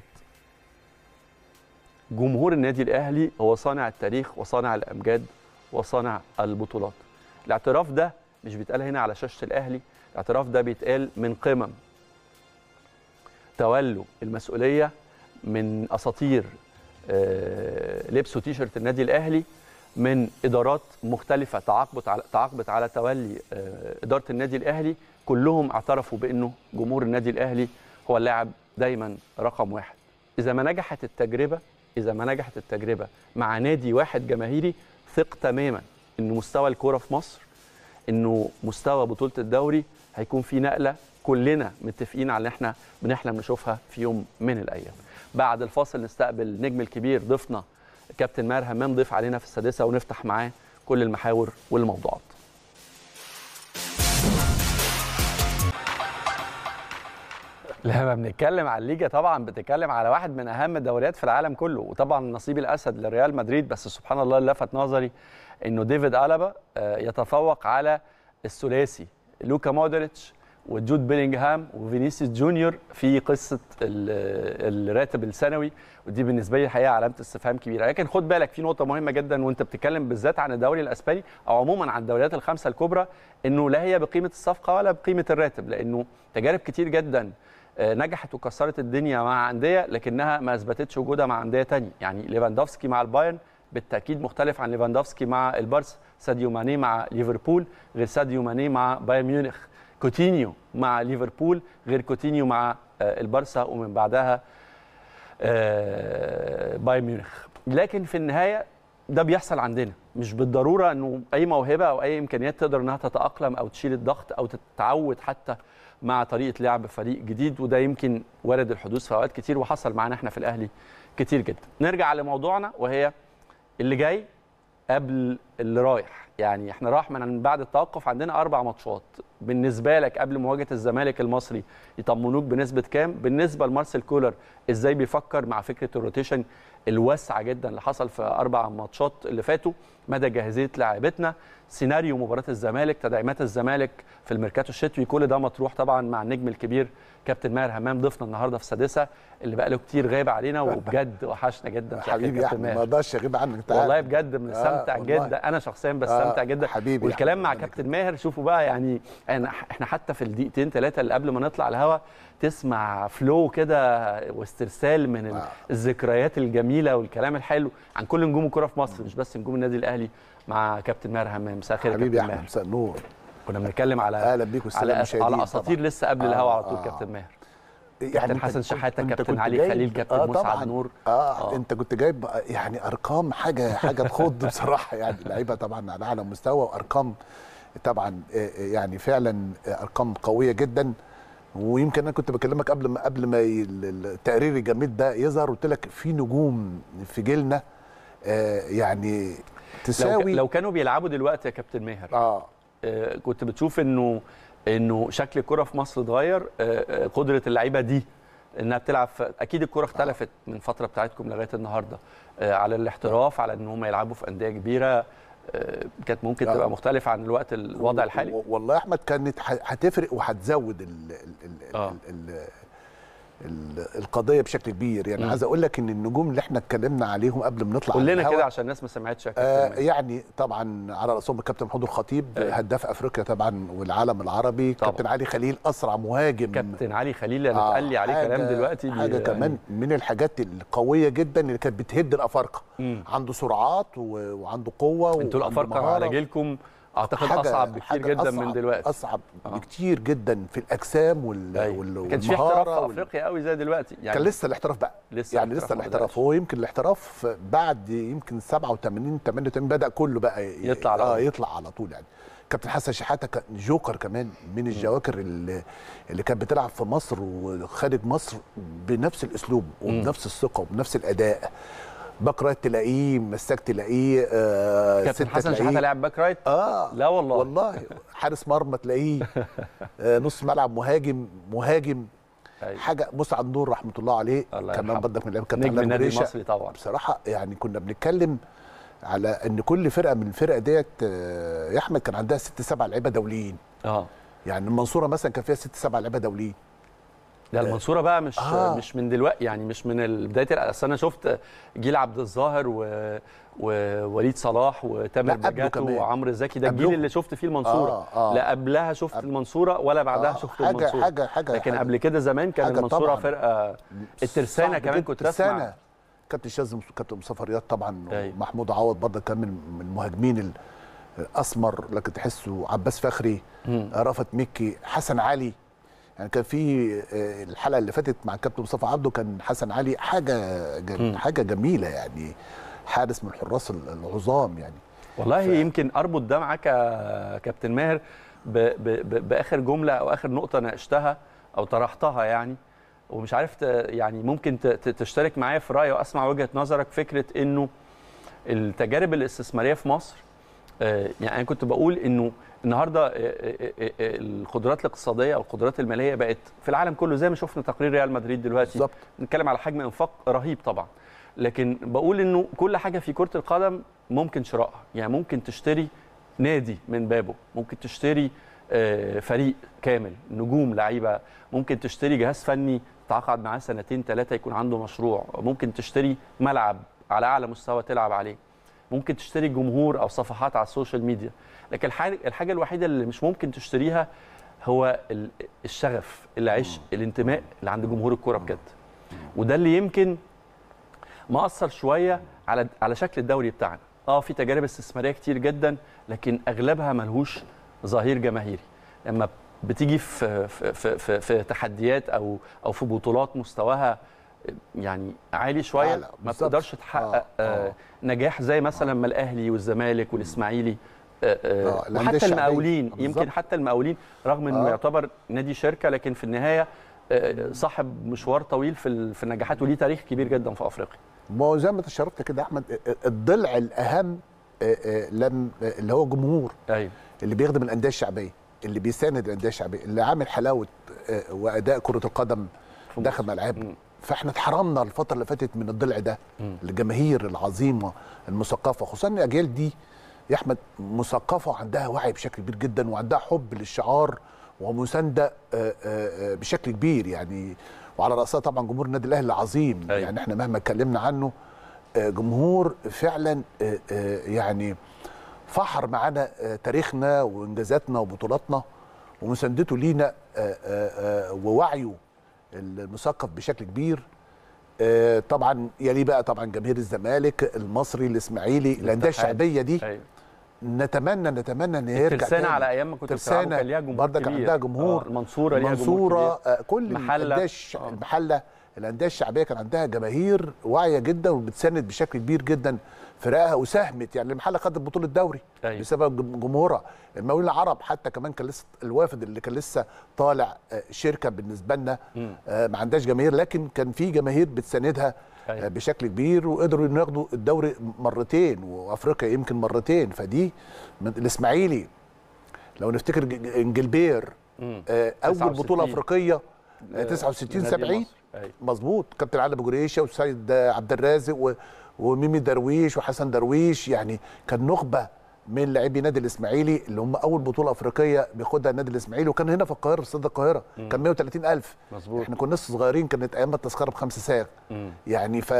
جمهور النادي الاهلي هو صانع التاريخ وصانع الامجاد وصانع البطولات الاعتراف ده مش بيتقال هنا على شاشه الاهلي الاعتراف ده بيتقال من قمم تولوا المسؤوليه من اساطير آه، لبسوا تيشرت النادي الاهلي من ادارات مختلفه تعاقبت على تعاقبت على تولي آه، اداره النادي الاهلي كلهم اعترفوا بانه جمهور النادي الاهلي هو اللاعب دايما رقم واحد اذا ما نجحت التجربه اذا ما نجحت التجربه مع نادي واحد جماهيري ثق تماما ان مستوى الكوره في مصر انه مستوى بطوله الدوري هيكون في نقله كلنا متفقين على ان احنا بنحلم نشوفها في يوم من الايام بعد الفاصل نستقبل النجم الكبير ضيفنا كابتن ماهر همام ضيف علينا في السادسه ونفتح معاه كل المحاور والموضوعات لما بنتكلم على الليجا طبعا بتتكلم على واحد من اهم الدوريات في العالم كله وطبعا نصيب الاسد لريال مدريد بس سبحان الله اللي لفت نظري انه ديفيد الابا آه، يتفوق على الثلاثي لوكا مودريتش وجود بيلينغهام وفينيسيوس جونيور في قصه ال- الراتب السنوي ودي بالنسبه لي الحقيقه علامه استفهام كبيره لكن خد بالك في نقطه مهمه جدا وانت بتتكلم بالذات عن الدوري الاسباني او عموما عن الدوريات الخمسه الكبرى انه لا هي بقيمه الصفقه ولا بقيمه الراتب لانه تجارب كتير جدا آه، نجحت وكسرت الدنيا مع انديه لكنها ما اثبتتش وجودها مع انديه تانية يعني ليفاندوفسكي مع البايرن بالتاكيد مختلف عن ليفاندوفسكي مع البارس ساديو ماني مع ليفربول غير ساديو ماني مع بايرن ميونخ كوتينيو مع ليفربول غير كوتينيو مع آه، البارسا ومن بعدها آه، بايرن ميونخ لكن في النهايه ده بيحصل عندنا مش بالضروره انه اي موهبه او اي امكانيات تقدر انها تتاقلم او تشيل الضغط او تتعود حتى مع طريقه لعب فريق جديد وده يمكن وارد الحدوث في اوقات كتير وحصل معانا احنا في الاهلي كتير جدا نرجع لموضوعنا وهي اللي جاي قبل اللي رايح يعني احنا راح من بعد التوقف عندنا اربع ماتشات بالنسبه لك قبل مواجهه الزمالك المصري يطمنوك بنسبه كام بالنسبه لمارسيل كولر ازاي بيفكر مع فكره الروتيشن الواسعه جدا اللي حصل في اربع ماتشات اللي فاتوا مدى جاهزيه لاعبتنا سيناريو مباراه الزمالك تدعيمات الزمالك في الميركاتو الشتوي كل ده مطروح طبعا مع النجم الكبير كابتن ماهر همام ضيفنا النهارده في السادسه اللي بقى له كتير غايب علينا وبجد وحشنا جدا شكراً حبيبي يا كابتن احمد ماهر. ما اقدرش اغيب عنك انت والله عارف. بجد بنستمتع والله. جدا انا شخصيا بستمتع آه، جدا حبيبي يا والكلام أحمد، مع ربنا كابتن ماهر شوفوا بقى يعني احنا احنا حتى في الدقيقتين ثلاثه اللي قبل ما نطلع الهوا تسمع فلو كده واسترسال من ال- آه. الذكريات الجميله والكلام الحلو عن كل نجوم الكوره في مصر مش بس نجوم النادي الاهلي مع كابتن ماهر همام مساء الخير يا حبيبي يا كابتن احمد ماهر مساء النور كنا بنتكلم على اهلا بيك والسلام على المشاهدين على اساطير طبعاً. لسه قبل آه، الهوا على طول آه. كابتن ماهر يعني كابتن أنت حسن كنت- شحاتة، أنت كابتن كنت علي جايب- خليل، كابتن آه مسعد طبعاً. نور. آه, آه. اه انت كنت جايب يعني ارقام حاجه حاجه تخض بصراحه يعني لعيبه طبعا على اعلى مستوى وارقام طبعا آه، آه، يعني فعلا آه، ارقام قويه جدا ويمكن انا كنت بكلمك قبل ما قبل ما ي- ال- التقرير الجميل ده يظهر قلت لك في نجوم في جيلنا آه، يعني لو, تساوي لو كانوا بيلعبوا دلوقتي يا كابتن ماهر اه آه، كنت بتشوف انه انه شكل الكره في مصر اتغير آه، آه، قدره اللعيبه دي انها بتلعب في اكيد الكره اختلفت من الفتره بتاعتكم لغايه النهارده آه، على الاحتراف على ان هم يلعبوا في انديه كبيره آه، كانت ممكن آه. تبقى مختلفه عن الوقت الوضع الحالي و- والله يا احمد كانت ح- هتفرق وهتزود ال ال ال آه. ال ال ال- القضيه بشكل كبير يعني مم. عايز اقول لك ان النجوم اللي احنا اتكلمنا عليهم قبل ما نطلع قول على لنا الهوا، كده عشان الناس ما سمعتش يا آه كابتن يعني طبعا على راسهم الكابتن محمود الخطيب أيوة. هداف افريقيا طبعا والعالم العربي طبعاً. كابتن علي خليل اسرع مهاجم كابتن علي خليل انا آه، اتقال لي عليه كلام حاجة- دلوقتي بي- حاجه يعني- كمان من الحاجات القويه جدا اللي كانت بتهد الافارقه مم. عنده سرعات و- وعنده قوه انتوا وعنده الافارقه مهارة. على جيلكم اعتقد حاجة- اصعب بكتير حاجة جدا أصعب من دلوقتي اصعب آه. بكتير جدا في الاجسام وال, أيوة. وال... ما كانش في احتراف والمهارة في وال- افريقيا قوي زي دلوقتي يعني كان لسه الاحتراف بقى لسه يعني الاحتراف لسه ما الاحتراف بدأش. هو يمكن الاحتراف بعد يمكن 87 88 بدا كله بقى ي- يطلع على اه طول. يطلع على طول يعني كابتن حسن شحاته كان جوكر كمان من الجواكر اللي, اللي كانت بتلعب في مصر وخارج مصر بنفس الاسلوب وبنفس الثقه وبنفس الاداء باك رايت تلاقيه مساك تلاقيه آه كابتن ستة حسن تلاقيه. شحاته لاعب باك رايت اه لا والله والله حارس مرمى تلاقيه آه نص ملعب مهاجم مهاجم أيوة. حاجه مسعد نور رحمه الله عليه الله كمان يرحمه. برضك من اللعيبه كابتن نجم علاء النادي جريشة. المصري طبعا بصراحه يعني كنا بنتكلم على ان كل فرقه من الفرق ديت آه، يا احمد كان عندها ست سبع لعيبه دوليين اه يعني المنصوره مثلا كان فيها ست سبع لعيبه دوليين ده المنصوره بقى مش آه. آه. مش من دلوقتي يعني مش من ال- بدايه ال- اصل انا شفت جيل عبد الظاهر و... ووليد صلاح وتامر لا، قبله بجاتو كمان. وعمرو زكي ده الجيل قبله. اللي شفت فيه المنصوره آه، آه. لا قبلها شفت المنصوره ولا بعدها آه، شفت حاجة- المنصوره حاجة- حاجة- لكن حاجة. قبل كده زمان كان حاجة المنصوره طبعاً. فرقه الترسانه صعب كمان جدا. كنت الترسانة. اسمع كابتن شاذ كابتن مصطفى رياض طبعا أيوة. ومحمود عوض برضه كان من من المهاجمين ال- الاسمر لكن تحسه عباس فخري مم. رافت مكي حسن علي يعني كان في آه، الحلقه اللي فاتت مع الكابتن مصطفى عبده كان حسن علي حاجه جم... حاجه جميله يعني حارس من الحراس العظام يعني والله ف- يمكن اربط ده معاك يا كابتن ماهر ب... ب... ب... باخر جمله او اخر نقطه ناقشتها او طرحتها يعني ومش عارف ت... يعني ممكن ت... ت- تشترك معايا في راي واسمع وجهه نظرك فكره انه التجارب الاستثماريه في مصر آه، يعني انا كنت بقول انه النهارده آه، آه، آه، آه، القدرات الاقتصاديه او القدرات الماليه بقت في العالم كله زي ما شفنا تقرير ريال مدريد دلوقتي بالظبط نتكلم على حجم انفاق رهيب طبعا لكن بقول انه كل حاجه في كره القدم ممكن شرائها يعني ممكن تشتري نادي من بابه ممكن تشتري آه، فريق كامل نجوم لعيبه ممكن تشتري جهاز فني تعاقد معاه سنتين ثلاثه يكون عنده مشروع ممكن تشتري ملعب على اعلى مستوى تلعب عليه ممكن تشتري جمهور او صفحات على السوشيال ميديا لكن الحاجه الحاجه الوحيده اللي مش ممكن تشتريها هو ال- الشغف العشق الانتماء اللي عند جمهور الكوره بجد وده اللي يمكن مأثر شويه على على شكل الدوري بتاعنا اه في تجارب استثماريه كتير جدا لكن اغلبها ملهوش ظهير جماهيري لما بتيجي في في في, في, في تحديات او او في بطولات مستواها يعني عالي شويه أعلى، ما بالظبط. بتقدرش تحقق آه، آه آه. نجاح زي مثلا ما الاهلي والزمالك والاسماعيلي آه، آه، آه، الأندية وحتى الشعبية. المقاولين بالظبط. يمكن حتى المقاولين رغم انه آه. يعتبر نادي شركه لكن في النهايه آه، صاحب مشوار طويل في ال- في النجاحات وليه تاريخ كبير جدا في افريقيا ما هو زي ما انت شرحت كده يا احمد آه، الضلع الاهم آه، آه، لم آه، اللي هو جمهور ايوه اللي بيخدم الانديه الشعبيه اللي بيساند الانديه الشعبيه اللي عامل حلاوه آه، واداء كره القدم في داخل مصر. ملعبنا مم. فاحنا اتحرمنا الفتره اللي فاتت من الضلع ده مم. الجماهير العظيمه المثقفه خصوصا ان الاجيال دي يا احمد مثقفه وعندها وعي بشكل كبير جدا وعندها حب للشعار ومسانده آه، آه، آه، بشكل كبير يعني وعلى راسها طبعا جمهور النادي الاهلي العظيم أيوة. يعني احنا مهما اتكلمنا عنه آه، جمهور فعلا آه، آه، يعني فحر معانا آه، تاريخنا وانجازاتنا وبطولاتنا ومساندته لينا آه، آه، آه، ووعيه المثقف بشكل كبير آه، طبعا يلي بقى طبعا جماهير الزمالك المصري الاسماعيلي الانديه الاتحاد. الشعبيه دي ايوه نتمنى نتمنى ان هي يرجع ترسانة تاني. على ايام ما كنت بتلعبوا ترسانة كان ليها جمهور برضك كبير عندها جمهور آه، المنصوره ليها جمهور المنصوره كبير آه، كل محلة. الانديه الش- آه. المحله الانديه الشعبيه كان عندها جماهير واعيه جدا وبتساند بشكل كبير جدا فرقها وساهمت يعني المحله خدت بطوله الدوري أيوة. بسبب جم- جمهورها المقاولين العرب حتى كمان كان لسه الوافد اللي كان لسه طالع آه، شركه بالنسبه لنا مم. آه، ما عندهاش جماهير لكن كان في جماهير بتساندها أيوة. آه، بشكل كبير وقدروا انه ياخدوا الدوري مرتين وافريقيا يمكن مرتين فدي من الاسماعيلي لو نفتكر ج- ج- انجلبير مم. آه، اول 69. بطوله افريقيه آه، آه، 69 لنادي 70 مصر. أيوة. مظبوط كابتن علي ابو جريشه وسيد آه، عبد الرازق و- وميمي درويش وحسن درويش يعني كان نخبه من لاعبي نادي الاسماعيلي اللي هم اول بطوله افريقيه بياخدها النادي الاسماعيلي وكان هنا في القاهره في استاد القاهره كان 130 الف مظبوط. احنا كنا لسه صغيرين كانت ايام التذكره بخمس ساغ مم. يعني ف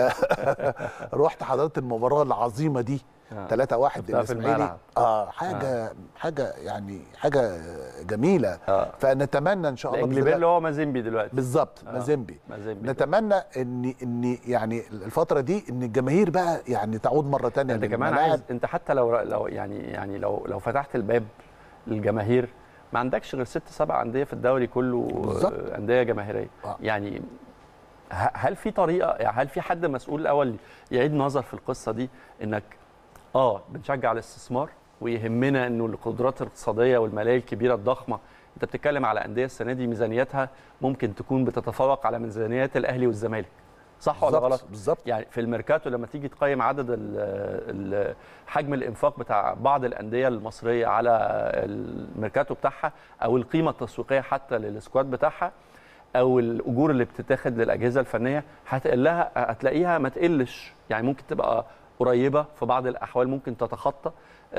رحت حضرت المباراه العظيمه دي آه. 3 1 شفتها في للاسماعيلي الملعب. اه حاجه حاجه يعني حاجه جميله آه. فنتمنى ان شاء الله بإذن انجليبير الله- اللي هو مازيمبي دلوقتي بالظبط آه. مازيمبي مازيمبي نتمنى ان ان يعني الفتره دي ان الجماهير بقى يعني تعود مره تانية انت كمان للملاعب. عايز انت حتى لو لو يعني يعني لو لو فتحت الباب للجماهير ما عندكش غير ست سبع انديه في الدوري كله بالظبط. آه، انديه جماهيريه آه. يعني ه- هل في طريقه يعني هل في حد مسؤول الاول يعيد نظر في القصه دي انك اه بنشجع الاستثمار ويهمنا انه القدرات الاقتصاديه والماليه الكبيره الضخمه انت بتتكلم على انديه السنه دي ميزانيتها ممكن تكون بتتفوق على ميزانيات الاهلي والزمالك صح ولا بالظبط، غلط بالظبط يعني في الميركاتو لما تيجي تقيم عدد ال ال حجم الانفاق بتاع بعض الانديه المصريه على الميركاتو بتاعها او القيمه التسويقيه حتى للسكواد بتاعها او الاجور اللي بتتاخد للاجهزه الفنيه هتقلها هتلاقيها ما تقلش يعني ممكن تبقى قريبه في بعض الاحوال ممكن تتخطى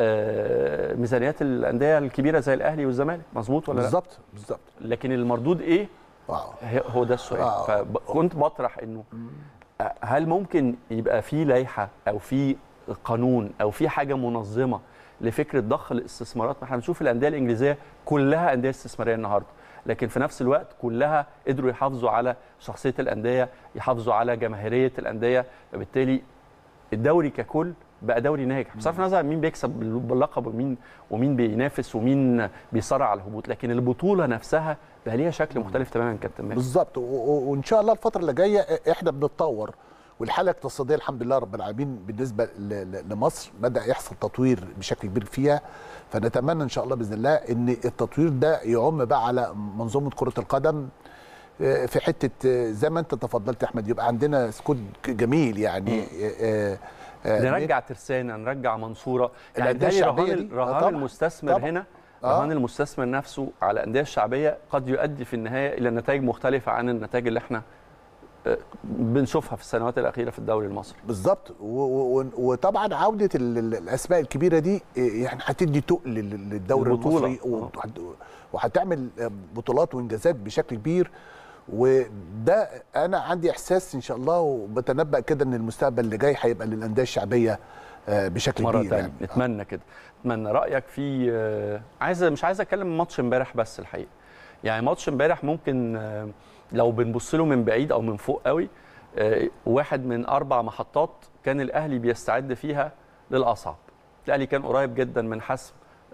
آه، ميزانيات الانديه الكبيره زي الاهلي والزمالك مظبوط ولا لا بالظبط بالظبط لكن المردود ايه واو. هي- هو ده السؤال آه. فكنت بطرح انه هل ممكن يبقى في لائحه او في قانون او في حاجه منظمه لفكره ضخ الاستثمارات ما احنا بنشوف الانديه الانجليزيه كلها انديه استثماريه النهارده لكن في نفس الوقت كلها قدروا يحافظوا على شخصيه الانديه يحافظوا على جماهيريه الانديه فبالتالي الدوري ككل بقى دوري ناجح بصرف النظر عن مين بيكسب باللقب ومين ومين بينافس ومين بيصارع على الهبوط لكن البطوله نفسها بقى ليها شكل مختلف تماما كابتن ماهر بالظبط و- و- وان شاء الله الفتره اللي جايه احنا بنتطور والحاله الاقتصاديه الحمد لله رب العالمين بالنسبه ل- ل- لمصر بدا يحصل تطوير بشكل كبير فيها فنتمنى ان شاء الله باذن الله ان التطوير ده يعم بقى على منظومه كره القدم آه، في حته آه، زي ما انت تفضلت يا احمد يبقى عندنا سكود جميل يعني آه، آه، نرجع ترسانه نرجع منصوره يعني الأندية بالتالي الشعبية رهان دي. رهان آه طبعاً. المستثمر طبعاً. هنا آه. رهان المستثمر نفسه على الانديه الشعبيه قد يؤدي في النهايه الى نتائج مختلفه عن النتائج اللي احنا آه، بنشوفها في السنوات الاخيره في الدوري المصري بالظبط و- و- و- وطبعا عوده ال- ال- الاسماء الكبيره دي إيه، يعني هتدي تقل لل- للدوري البطولة. المصري وهت- وهتعمل بطولات وانجازات بشكل كبير وده انا عندي احساس ان شاء الله وبتنبأ كده ان المستقبل اللي جاي هيبقى للانديه الشعبيه آه، بشكل مره كبير ثانيه يعني نتمنى كده نتمنى رايك في آه، عايز مش عايز اتكلم ماتش امبارح بس الحقيقه يعني ماتش امبارح ممكن آه، لو بنبص له من بعيد او من فوق قوي آه، واحد من اربع محطات كان الاهلي بيستعد فيها للاصعب الاهلي كان قريب جدا من حسم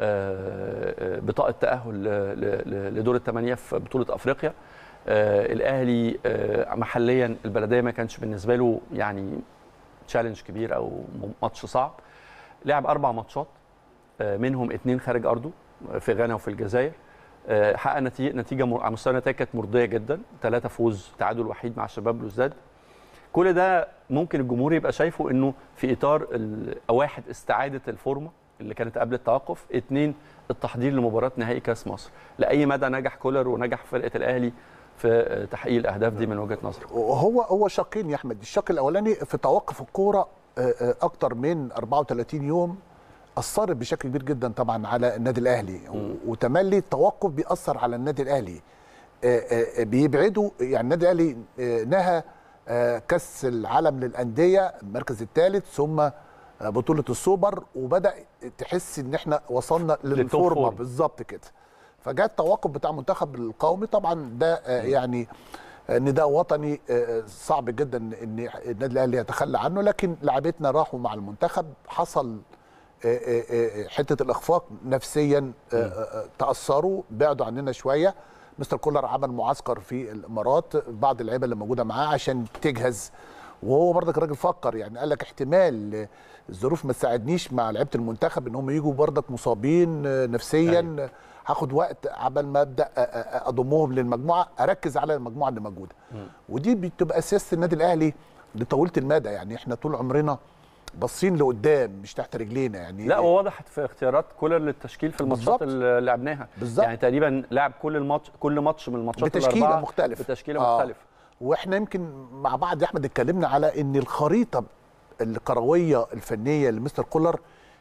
آه، آه، بطاقه تاهل ل- ل- لدور الثمانيه في بطوله افريقيا آه، الاهلي آه، محليا البلديه ما كانش بالنسبه له يعني تشالنج كبير او ماتش صعب لعب اربع ماتشات آه، منهم اثنين خارج ارضه آه، في غانا وفي الجزائر آه، حقق نتيجه نتيجه مر- على مستوى النتائج كانت مرضيه جدا ثلاثه فوز تعادل وحيد مع شباب بلوزداد كل ده ممكن الجمهور يبقى شايفه انه في اطار ال- واحد استعاده الفورمه اللي كانت قبل التوقف اثنين التحضير لمباراه نهائي كاس مصر لاي مدى نجح كولر ونجح فرقه الاهلي في آه، تحقيق الاهداف دي من وجهه نظرك وهو هو شقين يا احمد الشق الاولاني في توقف الكوره آه، آه، اكتر من 34 يوم اثرت بشكل كبير جدا طبعا على النادي الاهلي و- وتملي التوقف بيأثر على النادي الاهلي آه، آه، آه، بيبعدوا يعني النادي الاهلي آه، نهى آه، كاس العالم للانديه المركز الثالث ثم آه، بطوله السوبر وبدا تحس ان احنا وصلنا للفورمه فورم. بالظبط كده فجاء التوقف بتاع المنتخب القومي طبعا ده آه، يعني نداء وطني آه، صعب جدا ان النادي الاهلي يتخلى عنه لكن لعبتنا راحوا مع المنتخب حصل آه، آه، آه، حته الاخفاق نفسيا آه، آه، تاثروا بعدوا عننا شويه مستر كولر عمل معسكر في الامارات بعض اللعيبه اللي موجوده معاه عشان تجهز وهو برضك راجل فكر يعني قال لك احتمال آه، الظروف ما تساعدنيش مع لعيبه المنتخب ان هم يجوا برضك مصابين آه، نفسيا هاخد وقت عبال ما ابدا آه، آه، اضمهم للمجموعه اركز على المجموعه اللي موجوده ودي بتبقى سياسه النادي الاهلي لطويله المدى يعني احنا طول عمرنا باصين لقدام مش تحت رجلينا يعني لا ووضحت في اختيارات كولر للتشكيل في الماتشات بالظبط. اللي لعبناها بالظبط. يعني تقريبا لعب كل الماتش كل ماتش من الماتشات بتشكيله الاربعه مختلفه بتشكيله آه. مختلفه واحنا يمكن مع بعض يا احمد اتكلمنا على ان الخريطه الكرويه الفنيه لمستر كولر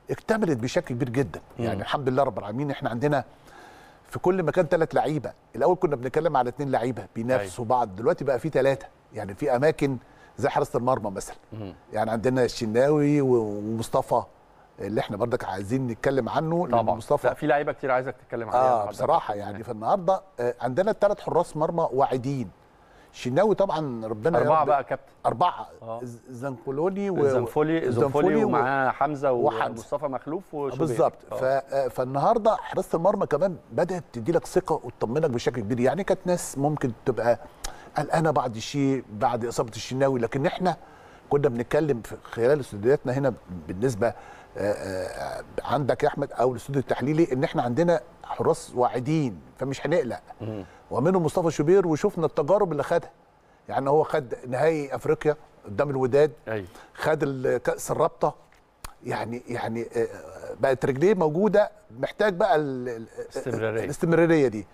اكتملت بشكل كبير جدا يعني الحمد لله رب العالمين احنا عندنا في كل مكان ثلاث لعيبه الاول كنا بنتكلم على اثنين لعيبه بينافسوا بعض دلوقتي بقى في ثلاثه يعني في اماكن زي حراسه المرمى مثلا يعني عندنا الشناوي و- ومصطفى اللي احنا برضك عايزين نتكلم عنه لأن طبعا مصطفى لا في لعيبه كتير عايزك تتكلم عليها اه النهاردة. بصراحه يعني فالنهارده آه، عندنا الثلاث حراس مرمى واعدين الشناوي طبعا ربنا اربعه يرضى- بقى كابتن اربعه آه. ز- زنقولوني و- زنفولي زنفولي و- ومعاه حمزه وحمزة. ومصطفى مخلوف وشوبير بالظبط آه. ف... آه، فالنهارده حراسه المرمى كمان بدات تدي لك ثقه وتطمنك بشكل كبير يعني كانت ناس ممكن تبقى قلقانه بعد الشيء بعد اصابه الشناوي لكن احنا كنا بنتكلم في خلال استوديوهاتنا هنا بالنسبه آه، آه، عندك يا احمد او الاستوديو التحليلي ان احنا عندنا حراس واعدين فمش هنقلق ومنهم مصطفى شوبير وشفنا التجارب اللي خدها يعني هو خد نهائي افريقيا قدام الوداد ايوه خد ال- كاس الرابطه يعني يعني آه، بقت رجليه موجوده محتاج بقى ال- ال- استمرارية. الاستمراريه دي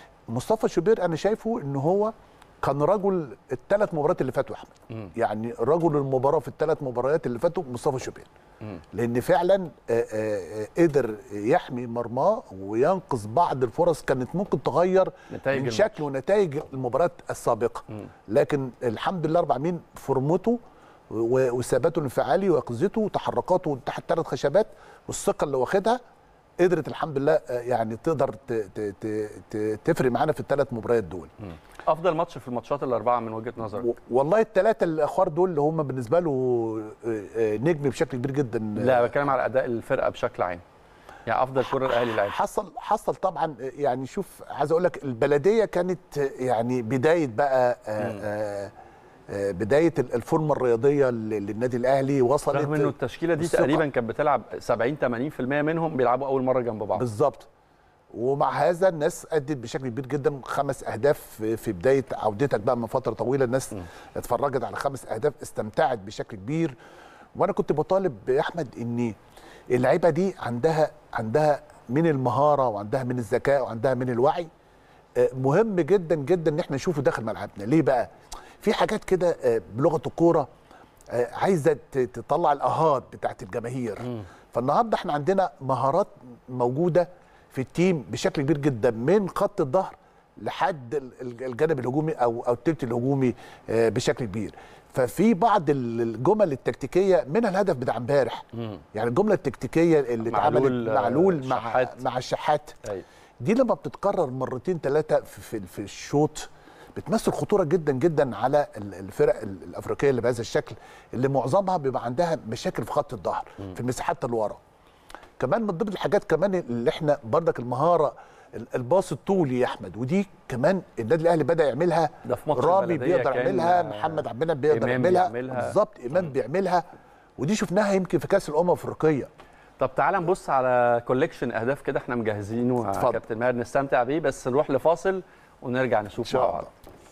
مصطفى شوبير انا شايفه ان هو كان رجل الثلاث مباريات اللي فاتوا يا احمد يعني رجل المباراه في الثلاث مباريات اللي فاتوا مصطفى شوبير لان فعلا آه، آه، آه، قدر يحمي مرماه وينقذ بعض الفرص كانت ممكن تغير نتائج من الماتش. شكل ونتائج المباريات السابقه لكن الحمد لله رب العالمين فورمته و- وثباته الانفعالي ويقظته وتحركاته تحت ثلاث خشبات والثقه اللي واخدها قدرت الحمد لله آه، يعني تقدر ت- ت- ت- ت- تفرق معانا في الثلاث مباريات دول افضل ماتش في الماتشات الاربعه من وجهه نظرك و- والله الثلاثه الاخوار دول اللي هم بالنسبه له آه، آه، نجم بشكل كبير جدا لا بتكلم على اداء الفرقه بشكل عام يعني افضل كره الاهلي لعب حصل حصل طبعا يعني شوف عايز اقول لك البلديه كانت يعني بدايه بقى آه، آه، آه، بدايه الفورمه الرياضيه اللي للنادي الاهلي وصلت رغم انه التشكيله دي بالثقة. تقريبا كانت بتلعب 70 80% منهم بيلعبوا اول مره جنب بعض بالظبط ومع هذا الناس ادت بشكل كبير جدا خمس اهداف في- في بدايه عودتك بقى من فتره طويله الناس اتفرجت على خمس اهداف استمتعت بشكل كبير وانا كنت بطالب يا احمد ان اللعيبه دي عندها عندها من المهاره وعندها من الذكاء وعندها من الوعي آه، مهم جدا جدا ان احنا نشوفه داخل ملعبنا ليه بقى في حاجات كده آه، بلغه الكوره آه، عايزه ت- تطلع الاهات بتاعت الجماهير فالنهارده احنا عندنا مهارات موجوده في التيم بشكل كبير جدا من خط الظهر لحد ال- ال- الجانب الهجومي او او التلت الهجومي آه، بشكل كبير ففي بعض ال- الجمل التكتيكيه منها الهدف بتاع امبارح يعني الجمله التكتيكيه اللي معلول، اتعملت معلول مع شحات. مع الشحات أيوة. دي لما بتتكرر مرتين ثلاثه في, في, في الشوط بتمثل خطوره جدا جدا على ال- الفرق ال- الافريقيه اللي بهذا الشكل اللي معظمها بيبقى عندها مشاكل في خط الظهر في المساحات اللي ورا كمان من ضمن الحاجات كمان اللي احنا بردك المهاره ال- الباص الطولي يا احمد ودي كمان النادي الاهلي بدا يعملها ده في ماتش رامي البلدية بيقدر كان، يعملها آه، محمد عبد المنعم بيقدر إمام يعملها بيعملها. بالظبط امام بيعملها ودي شفناها يمكن في كاس الامم الافريقيه طب تعالى نبص على كوليكشن اهداف كده احنا مجهزينه يا اتفضل. كابتن ماهر نستمتع بيه بس نروح لفاصل ونرجع نشوف شاء مع الله. بعض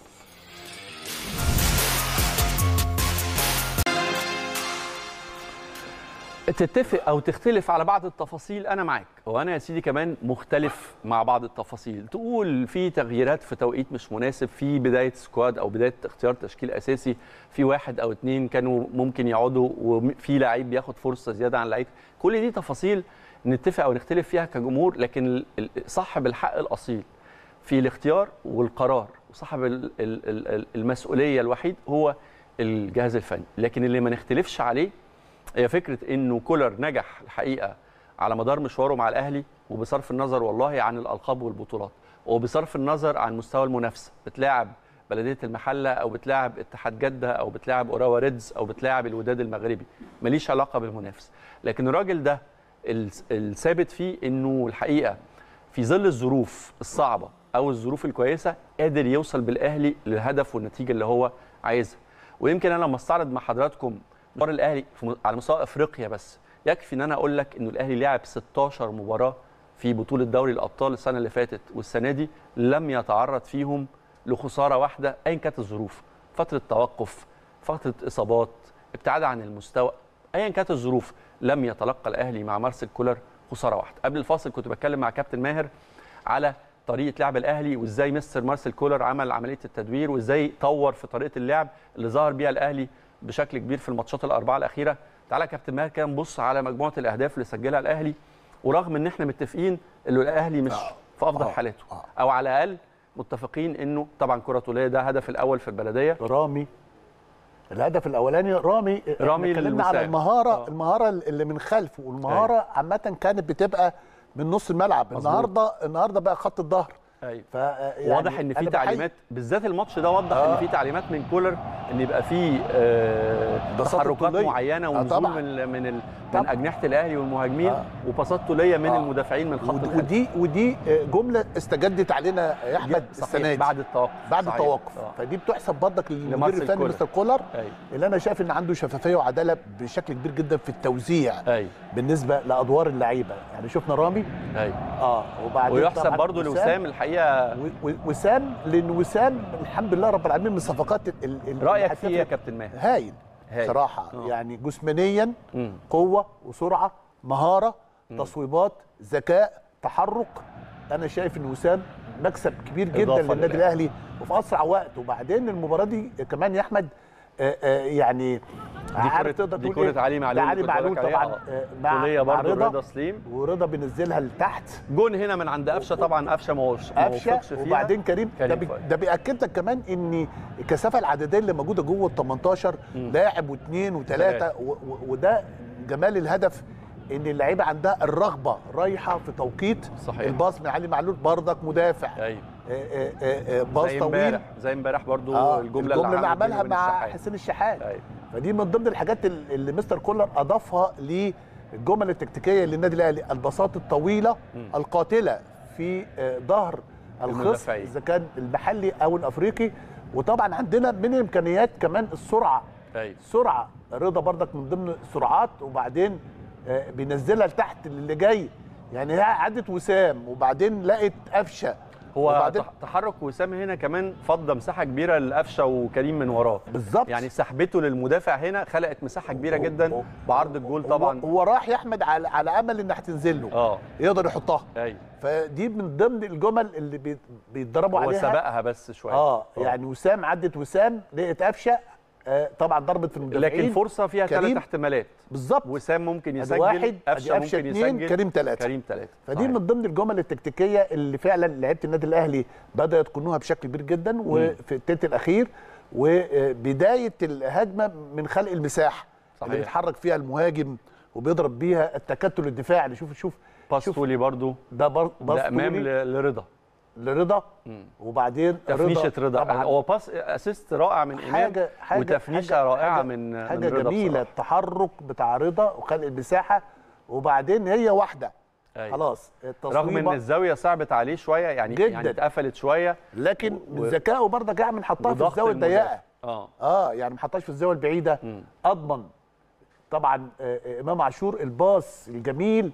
تتفق او تختلف على بعض التفاصيل انا معاك وانا يا سيدي كمان مختلف مع بعض التفاصيل تقول في تغييرات في توقيت مش مناسب في بدايه سكواد او بدايه اختيار تشكيل اساسي في واحد او اتنين كانوا ممكن يقعدوا وفي لعيب بياخد فرصه زياده عن لعيب كل دي تفاصيل نتفق او نختلف فيها كجمهور لكن ال- ال- صاحب الحق الاصيل في الاختيار والقرار وصاحب ال- ال- ال- المسؤوليه الوحيد هو الجهاز الفني لكن اللي ما نختلفش عليه هي فكره انه كولر نجح الحقيقه على مدار مشواره مع الاهلي وبصرف النظر والله عن الالقاب والبطولات وبصرف النظر عن مستوى المنافسه بتلاعب بلديه المحله او بتلاعب اتحاد جده او بتلاعب اوراوا ريدز او بتلاعب الوداد المغربي ماليش علاقه بالمنافس لكن الراجل ده الس- الثابت فيه انه الحقيقه في ظل الظروف الصعبه او الظروف الكويسه قادر يوصل بالاهلي للهدف والنتيجه اللي هو عايزها ويمكن انا لما استعرض مع حضراتكم مباراه الاهلي في م- على مستوى افريقيا بس يكفي ان انا اقول لك انه الاهلي لعب 16 مباراه في بطوله دوري الابطال السنه اللي فاتت والسنه دي لم يتعرض فيهم لخساره واحده ايا كانت الظروف فتره توقف فتره اصابات ابتعاد عن المستوى ايا كانت الظروف لم يتلقى الاهلي مع مارسيل كولر خساره واحده قبل الفاصل كنت بتكلم مع كابتن ماهر على طريقه لعب الاهلي وازاي مستر مارسيل كولر عمل عمليه التدوير وازاي طور في طريقه اللعب اللي ظهر بيها الاهلي بشكل كبير في الماتشات الاربعه الاخيره تعالى يا كابتن ماهر كده نبص على مجموعه الاهداف اللي سجلها الاهلي ورغم ان احنا متفقين انه الاهلي مش آه. في افضل آه. حالاته آه. او على الاقل متفقين انه طبعا كره طوليه ده هدف الاول في البلديه رامي الهدف الاولاني رامي إحنا رامي اتكلمنا على للوسام. المهاره آه. المهاره اللي من خلفه والمهاره عامه كانت بتبقى من نص الملعب مظبوط. النهارده النهارده بقى خط الظهر ايوه ف يعني واضح ان في أنا بحيي- تعليمات بالذات الماتش ده وضح آه. ان في تعليمات من كولر ان يبقى في آه بساطة تحركات طولية. معينه آه ونزول طبعاً. من ال من ال من طبعاً. اجنحه الاهلي والمهاجمين آه. وباصات طوليه من آه. المدافعين من خط ودي الخلف ودي, ودي جمله استجدت علينا يا احمد صحيح، السنه دي بعد التوقف بعد صحيح. التوقف آه. فدي بتحسب برضك للمدير لمارسيل الفني كولر. مستر كولر ايوه اللي انا شايف ان عنده شفافيه وعداله بشكل كبير جدا في التوزيع ايوه بالنسبه لادوار اللعيبه يعني شفنا رامي ايوه اه وبعدين ويحسب طبعاً برضه لوسام الحقيقه و- و- وسام لان وسام الحمد لله رب العالمين من الصفقات ال- ال- اللي رايك هتفرق. فيه يا كابتن ماهر هايل هايل. صراحه آه. يعني جسمانيا مم. قوه وسرعه مهاره تصويبات ذكاء تحرك انا شايف ان وسام مكسب كبير جدا إضافة للنادي للأهلي. الاهلي وفي اسرع وقت وبعدين المباراه دي كمان يا احمد آه، آه، يعني عارف كرة- تقدر دي تقول كرة علي معلول ده علي اللي كنت معلول بقولك عليها. طبعا آه. آه، مع طوليه مع برضه رضا رضا سليم ورضا بينزلها لتحت جون هنا من عند قفشه طبعا قفشه ما وش- ما قفشه وفقش فيها وبعدين كريم ده, كريم بي فؤاد. ده بياكد لك كمان ان الكثافه العدديه اللي موجوده جوه ال 18 مم. لاعب واثنين وثلاثه ثلاثة. و- و- وده جمال الهدف ان اللعيبه عندها الرغبه رايحه في توقيت صحيح. الباص من علي معلول بردك مدافع ايوه آه، آه، آه، آه، باص زي طويل امبارح زي امبارح برضه آه، الجمله, الجمله اللي عملها بينه وبين مع الشحات. حسين الشحات ايوه فدي من ضمن الحاجات ال- اللي مستر كولر اضافها للجمل التكتيكيه للنادي الاهلي البساط الطويله مم. القاتله في آه، ظهر الخصم المدافعين. اذا كان المحلي او الافريقي وطبعا عندنا من الامكانيات كمان السرعه ايوه سرعه رضا برضك من ضمن السرعات وبعدين آه، بينزلها لتحت اللي جاي يعني هي عدت وسام وبعدين لقت قفشه هو وبعدين تح- تحرك وسام هنا كمان فضى مساحه كبيره لقفشه وكريم من وراه بالظبط يعني سحبته للمدافع هنا خلقت مساحه كبيره جدا بعرض الجول طبعا هو, هو راح يا احمد على على امل انها هتنزل له اه يقدر يحطها ايوه فدي من ضمن الجمل اللي بي- بيتدربوا هو عليها سبقها بس شويه اه يعني وسام عدت وسام لقت قفشه آه طبعا ضربت في المدافعين لكن فرصه فيها ثلاث كريم احتمالات بالظبط وسام ممكن ادي يسجل واحد ادي قفشه قفشه ممكن اثنين يسجل كريم ثلاثه كريم ثلاثه فدي من ضمن الجمل التكتيكيه اللي فعلا لعيبه النادي الاهلي بدأوا يتقنوها بشكل كبير جدا وفي التلت الاخير وبدايه الهجمه من خلق المساحه اللي صحيح. بيتحرك فيها المهاجم وبيضرب بيها التكتل الدفاعي اللي شوف شوف باس شوف طولي برضو ده بر... باص ده امام طولي ل- لرضا لرضا وبعدين تفنيشه رضا طبعا هو باس اسيست رائع من امام حاجه حاجه وتفنيشه حاجة رائعه حاجة من حاجه من رضا جميله بصراحة. التحرك بتاع رضا وخلق المساحه وبعدين هي واحده أيوة. خلاص رغم ان الزاويه صعبت عليه شويه يعني جداً. يعني اتقفلت شويه لكن و- من ذكائه برضه جاي من حطها في وضغط الزاويه الضيقه المدافع. اه اه يعني ما حطهاش في الزاويه البعيده مم. اضمن طبعا آه، آه، امام عاشور الباص الجميل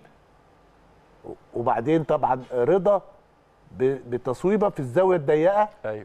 وبعدين طبعا رضا ب- بتصويبه في الزاويه الضيقه ايوه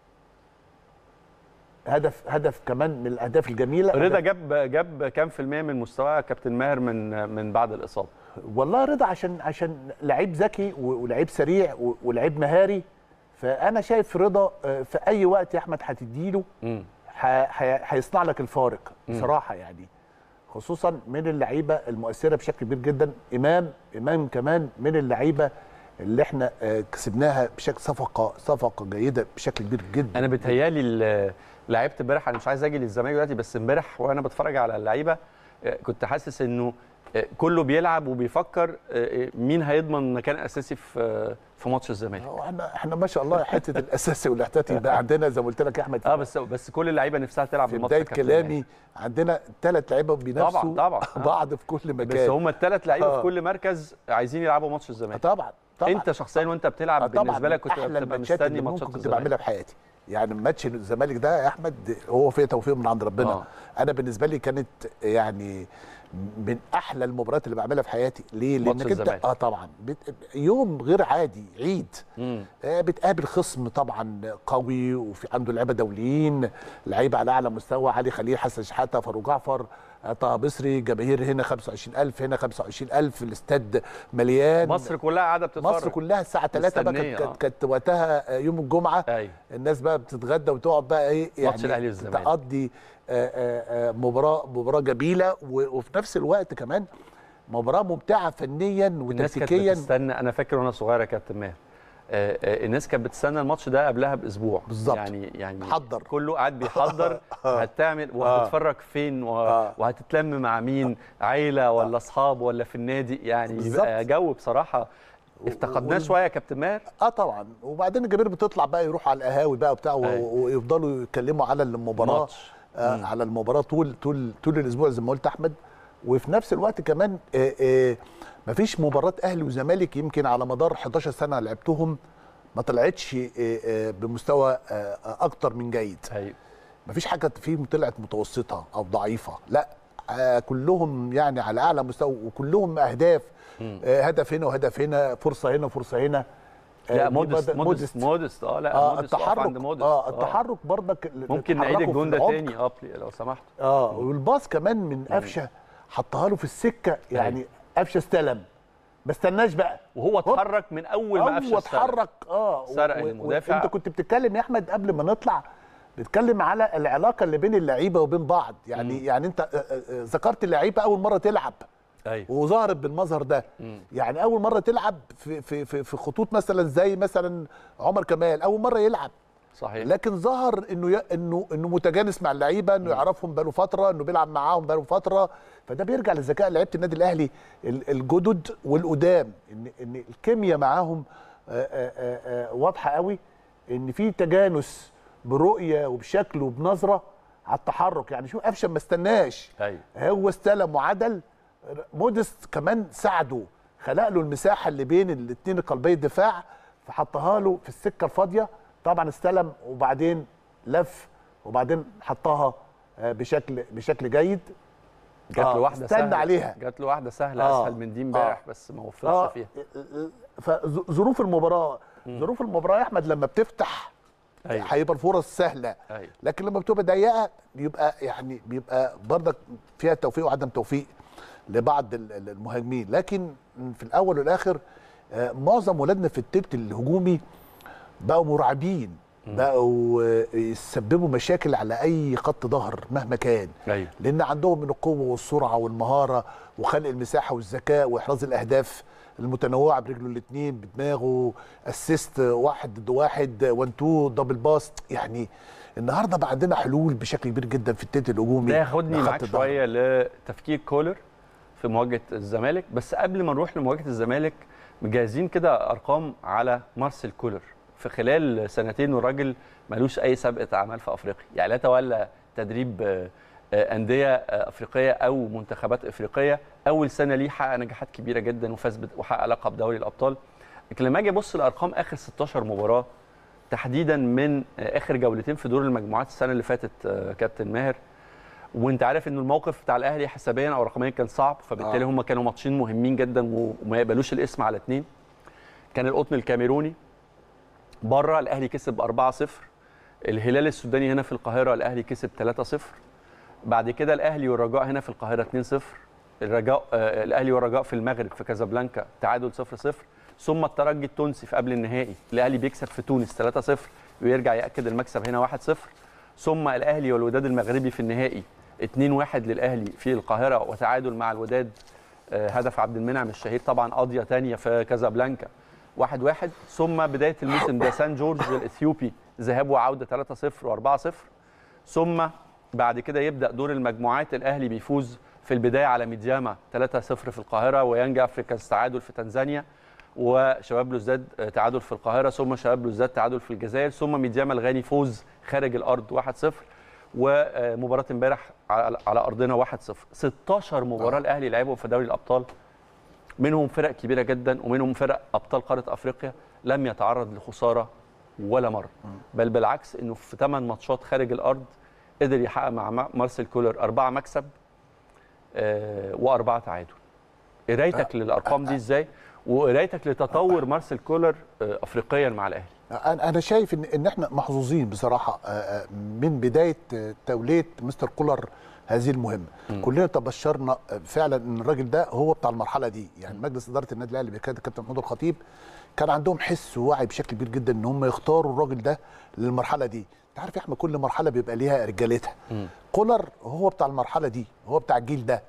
هدف هدف كمان من الاهداف الجميله رضا هدف- جاب جاب كام في المية من مستوى كابتن ماهر من من بعد الاصابه والله رضا عشان عشان لعيب ذكي و- ولعيب سريع و- ولعيب مهاري فانا شايف رضا آه، في اي وقت يا احمد هتديله امم ح- ح- هيصنع لك الفارق بصراحه يعني خصوصا من اللعيبه المؤثره بشكل كبير جدا امام امام كمان من اللعيبه اللي احنا آه، كسبناها بشكل صفقه صفقه جيده بشكل كبير جدا انا بتهيالي ال- لعبت امبارح انا مش عايز اجي للزمالك دلوقتي بس امبارح وانا بتفرج على اللعيبه آه، كنت حاسس انه آه، كله بيلعب وبيفكر آه، آه، مين هيضمن مكان اساسي في آه، في ماتش الزمالك هو احنا احنا ما شاء الله حته الاساسي والاحتياطي بقى عندنا زي ما قلت لك يا احمد اه بس بس كل اللعيبه نفسها تلعب في الماتش بدايه يا كابتن كلامي عندنا ثلاث لعيبه بينافسوا طبعاً، طبعاً. بعض في كل ماهر. مكان بس هم الثلاث لعيبه آه. في كل مركز عايزين يلعبوا ماتش آه، الزمالك طبعا طبعا انت شخصيا وانت آه، بتلعب طبعاً بالنسبه لك من كنت احلى بتبقى الماتشات مستني اللي ماتشات ممكن كنت الزمالك بعملها في حياتي يعني ماتش الزمالك ده يا احمد هو فيه توفيق من عند ربنا آه. آه. انا بالنسبه لي كانت يعني من احلى المباريات اللي بعملها في حياتي ليه ماتش لانك انت الزمالك. اه طبعا بت... يوم غير عادي عيد مم. آه، بتقابل خصم طبعا قوي وفي عنده لعيبه دوليين لعيبه على اعلى مستوى علي خليل حسن شحاته فاروق جعفر آه، طه بصري جماهير هنا 25000 هنا 25000 الاستاد مليان مصر كلها قاعده بتتفرج مصر كلها الساعه 3 بقى مستنية، كانت آه. كانت كانت وقتها آه، يوم الجمعه ايوه الناس بقى بقى بتتغدى وتقعد بقى ايه ماتش الأهلي والزمالك. تقضي آه، آه، آه، مباراه مباراه جميله و- وفي نفس الوقت كمان مباراه ممتعه فنيا الناس كانت وتكتيكيا بتستنى انا فاكر وانا صغير يا كابتن ماهر آه، آه، الناس كانت بتستنى الماتش ده قبلها باسبوع بالظبط. يعني يعني حضر. كله قاعد بيحضر هتعمل وهتتفرج فين و- آه. وهتتلم مع مين عيله ولا اصحاب ولا في النادي يعني بالظبط. يبقى جو بصراحه افتقدناه وال- شويه يا كابتن ماهر اه طبعا وبعدين الجماهير بتطلع بقى يروحوا على القهاوي بقى وبتاع و- أيوة. ويفضلوا يتكلموا على المباراه ماتش. آه على المباراه طول طول طول الاسبوع زي ما قلت احمد وفي نفس الوقت كمان آه آه مفيش مباراه اهلي وزمالك يمكن على مدار 11 سنه لعبتهم ما طلعتش آه آه بمستوى آه اكتر من جيد ايوه مفيش حاجه فيهم طلعت متوسطه او ضعيفه لا آه كلهم يعني على اعلى مستوى وكلهم اهداف آه هدف هنا وهدف هنا فرصه هنا وفرصه هنا آه، لا دي مودست بدأ- مودست مودست اه لا اه مودست وقف التحرك عند مودست اه التحرك برضك ممكن نعيد اتحركوا الجون في ده العمق. تاني اه بلي- لو سمحت اه والباص كمان من قفشه حطها له في السكه يعني قفشه استلم ما استناش بقى وهو هوب. اتحرك من اول ما قفشه هو استلم. اتحرك اه سرق و- و- المدافع. انت كنت بتتكلم يا احمد قبل ما نطلع بتتكلم على العلاقه اللي بين اللعيبه وبين بعض يعني يعني انت آه، آه، آه، ذكرت اللعيبه اول مره تلعب ايوه وظهرت بالمظهر ده يعني اول مره تلعب في في في, في خطوط مثلا زي مثلا عمر كمال اول مره يلعب صحيح لكن ظهر انه ي... انه انه متجانس مع اللعيبه انه يعرفهم بقاله فتره انه بيلعب معاهم بقاله فتره فده بيرجع لذكاء لعيبه النادي الاهلي ال- الجدد والقدام ان ان الكيمياء معاهم آه، آه، آه، آه، واضحه قوي ان في تجانس برؤيه وبشكل وبنظره على التحرك يعني شوف قفشه ما استناش ايوه هو استلم وعدل مودست كمان ساعده خلق له المساحه اللي بين الاثنين قلبي الدفاع فحطها له في السكه الفاضيه طبعا استلم وبعدين لف وبعدين حطها آه، بشكل بشكل جيد جات له آه، واحده استنى سهله عليها. جات له واحده سهله آه. اسهل من دي امبارح بس ما وفقش اه فيها فظروف المباراه ظروف المباراه يا احمد لما بتفتح أيوة. هيبقى الفرص سهله ايوه لكن لما بتبقى ضيقه بيبقى يعني بيبقى برضك فيها توفيق وعدم توفيق لبعض ال- ال- المهاجمين لكن في الاول والاخر آه، معظم ولادنا في التلت الهجومي بقوا مرعبين بقوا آه، يسببوا مشاكل على اي خط ظهر مهما كان ايوه لان عندهم من القوه والسرعه والمهاره وخلق المساحه والذكاء واحراز الاهداف المتنوعه برجله الاثنين بدماغه اسيست واحد ضد واحد وان تو دبل باس يعني النهارده بقى عندنا حلول بشكل كبير جدا في التلت الهجومي ده ياخدني لخط معاك الظهر. شويه لتفكير كولر في مواجهه الزمالك بس قبل ما نروح لمواجهه الزمالك مجهزين كده ارقام على مارسيل كولر في خلال سنتين والراجل ملوش اي سابقه اعمال في افريقيا يعني لا تولى تدريب آه، آه، انديه آه، افريقيه او منتخبات افريقيه اول سنه ليه حقق نجاحات كبيره جدا وفاز بت- وحقق لقب دوري الابطال لكن لما اجي ابص لارقام اخر 16 مباراه تحديدا من آه، اخر جولتين في دور المجموعات السنه اللي فاتت آه، كابتن ماهر وانت عارف ان الموقف بتاع الاهلي حسابيا او رقميا كان صعب فبالتالي آه. هم كانوا ماتشين مهمين جدا و- وما يقبلوش الاسم على اتنين كان القطن الكاميروني بره الاهلي كسب 4-0 الهلال السوداني هنا في القاهره الاهلي كسب 3-0 بعد كده الاهلي والرجاء هنا في القاهره 2-0 الرجاء آه الاهلي والرجاء في المغرب في كازابلانكا تعادل 0-0 ثم الترجي التونسي في قبل النهائي الاهلي بيكسب في تونس 3-0 ويرجع ياكد المكسب هنا 1-0 ثم الاهلي والوداد المغربي في النهائي 2-1 للاهلي في القاهره وتعادل مع الوداد آه، هدف عبد المنعم الشهير طبعا قضيه ثانيه في كازابلانكا 1 1 ثم بدايه الموسم ده سان جورج الاثيوبي ذهاب وعوده 3 0 و4 0 ثم بعد كده يبدا دور المجموعات الاهلي بيفوز في البدايه على ميدياما 3 0 في القاهره ويانج افريكاس تعادل في تنزانيا وشباب بلوزداد آه، تعادل في القاهره ثم شباب بلوزداد تعادل في الجزائر ثم ميدياما الغاني فوز خارج الارض 1 0 ومباراه امبارح على على ارضنا 1 0 16 مباراه آه. الاهلي لعبهم في دوري الابطال منهم فرق كبيره جدا ومنهم فرق ابطال قاره افريقيا لم يتعرض لخساره ولا مره بل بالعكس انه في 8 ماتشات خارج الارض قدر يحقق مع ما- مارسيل كولر أربعة مكسب آه وأربعة تعادل قرايتك للأرقام دي إزاي وقرايتك لتطور مارسيل كولر آه أفريقيا مع الأهلي انا أنا شايف ان ان احنا محظوظين بصراحه آه، آه، من بدايه آه، توليه مستر كولر هذه المهمه كلنا تبشرنا آه، فعلا ان الراجل ده هو بتاع المرحله دي يعني مجلس اداره النادي الاهلي بقياده الكابتن محمود الخطيب كان عندهم حس ووعي بشكل كبير جدا ان هم يختاروا الراجل ده للمرحله دي انت عارف يا احمد كل مرحله بيبقى ليها رجالتها كولر هو بتاع المرحله دي هو بتاع الجيل ده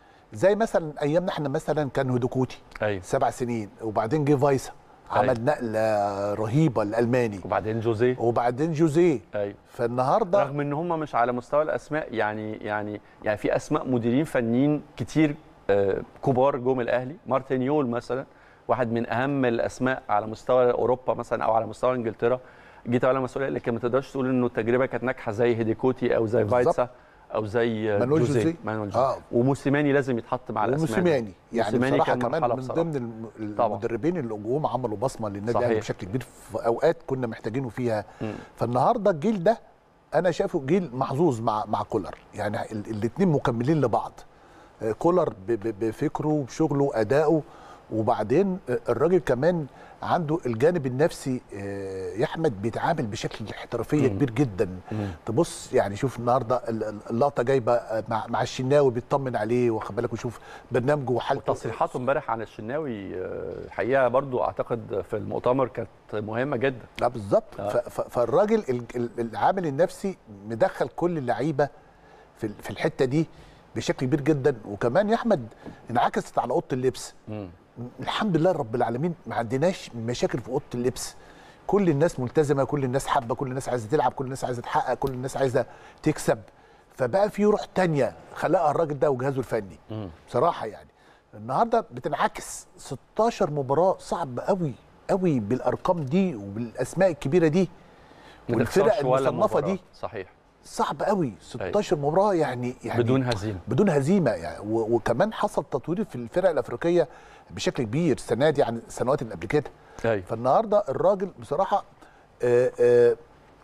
زي مثلا ايامنا احنا مثلا كان هدوكوتي ايوه سبع سنين وبعدين جه فايسا أيوة. عمل نقله رهيبه الالماني وبعدين جوزيه وبعدين جوزيه ايوه فالنهارده رغم ان هم مش على مستوى الاسماء يعني يعني يعني في اسماء مديرين فنيين كتير آه، كبار جم الاهلي مارتينيول مثلا واحد من اهم الاسماء على مستوى اوروبا مثلا او على مستوى انجلترا جيت على مسؤوليه لكن ما تقدرش تقول انه التجربه كانت ناجحه زي هيديكوتي او زي بالظبط. فايتسا او زي مانويل جوزيه جوزيه. مانويل جوزيه آه. وموسيماني لازم يتحط مع الاسماء دي. وموسيماني يعني موسيماني بصراحه كان كمان مرحلة من بصراحة. ضمن الم- طبعا. المدربين اللي جم عملوا بصمه للنادي صحيح. الاهلي بشكل كبير في اوقات كنا محتاجينه فيها مم. فالنهارده الجيل ده انا شايفه جيل محظوظ مع مع كولر يعني الاثنين مكملين لبعض آه، كولر ب- ب- بفكره بشغله ادائه وبعدين آه، الراجل كمان عنده الجانب النفسي آه، يا احمد بيتعامل بشكل احترافيه مم. كبير جدا مم. تبص يعني شوف النهارده ال- ال- اللقطه جايبه آه، مع مع الشناوي بيطمن عليه واخد بالك وشوف برنامجه وحالته تصريحاته امبارح عن الشناوي آه، الحقيقه برضو اعتقد في المؤتمر كانت مهمه جدا لا بالظبط آه. ف- ف- فالراجل ال- ال- العامل النفسي مدخل كل اللعيبه في ال- في الحته دي بشكل كبير جدا وكمان يا احمد انعكست على اوضه اللبس مم. الحمد لله رب العالمين ما عندناش مشاكل في اوضه اللبس كل الناس ملتزمه كل الناس حابه كل الناس عايزه تلعب كل الناس عايزه تحقق كل الناس عايزه تكسب فبقى في روح تانية خلقها الراجل ده وجهازه الفني مم. بصراحه يعني النهارده بتنعكس 16 مباراه صعب قوي قوي بالارقام دي وبالاسماء الكبيره دي ما والفرق تخسرش ولا المصنفه مباراة. دي صحيح صعب قوي 16 مباراه يعني يعني بدون هزيمه بدون هزيمه يعني و- وكمان حصل تطوير في الفرق الافريقيه بشكل كبير السنه دي عن السنوات اللي قبل كده ايوه فالنهارده الراجل بصراحه آه، آه،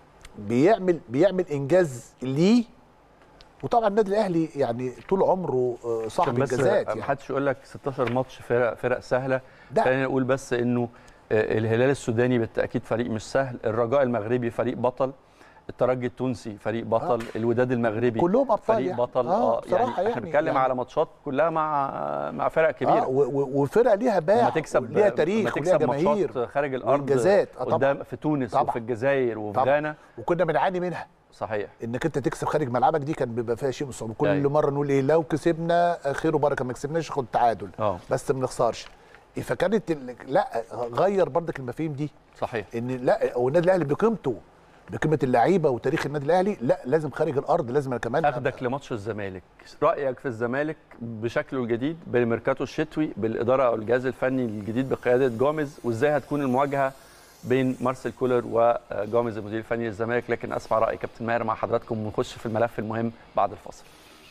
بيعمل بيعمل انجاز ليه وطبعا النادي الاهلي يعني طول عمره آه، صاحب عشان بس انجازات ما يعني حدش يقول لك 16 ماتش فرق فرق سهله ده خلينا نقول بس انه آه، الهلال السوداني بالتاكيد فريق مش سهل الرجاء المغربي فريق بطل الترجي التونسي فريق بطل الوداد المغربي كلهم ابطال فريق يعني. بطل آه اه بصراحه يعني يعني احنا بنتكلم يعني على ماتشات كلها مع مع فرق كبيره آه و- و- وفرق ليها باع لما تكسب ليها تاريخ لما وليها تكسب جماهير ماتشات خارج الارض وانجازات آه طبعا قدام في تونس طبعا. وفي الجزائر وفي طبعا. غانا وكنا بنعاني منها صحيح انك انت تكسب خارج ملعبك دي كان بيبقى فيها شيء من الصعوبه كل أيوة. مره نقول ايه لو كسبنا خير وبركه ما كسبناش خد تعادل اه بس ما نخسرش فكانت ال- لا غير برضك المفاهيم دي صحيح ان لا والنادي الاهلي بقيمته بقيمه اللعيبه وتاريخ النادي الاهلي لا لازم خارج الارض لازم أنا كمان اخدك لماتش الزمالك رايك في الزمالك بشكله الجديد بالميركاتو الشتوي بالاداره او الجهاز الفني الجديد بقياده جوميز وازاي هتكون المواجهه بين مارسيل كولر وجوميز المدير الفني للزمالك لكن اسمع راي كابتن ماهر مع حضراتكم ونخش في الملف المهم بعد الفاصل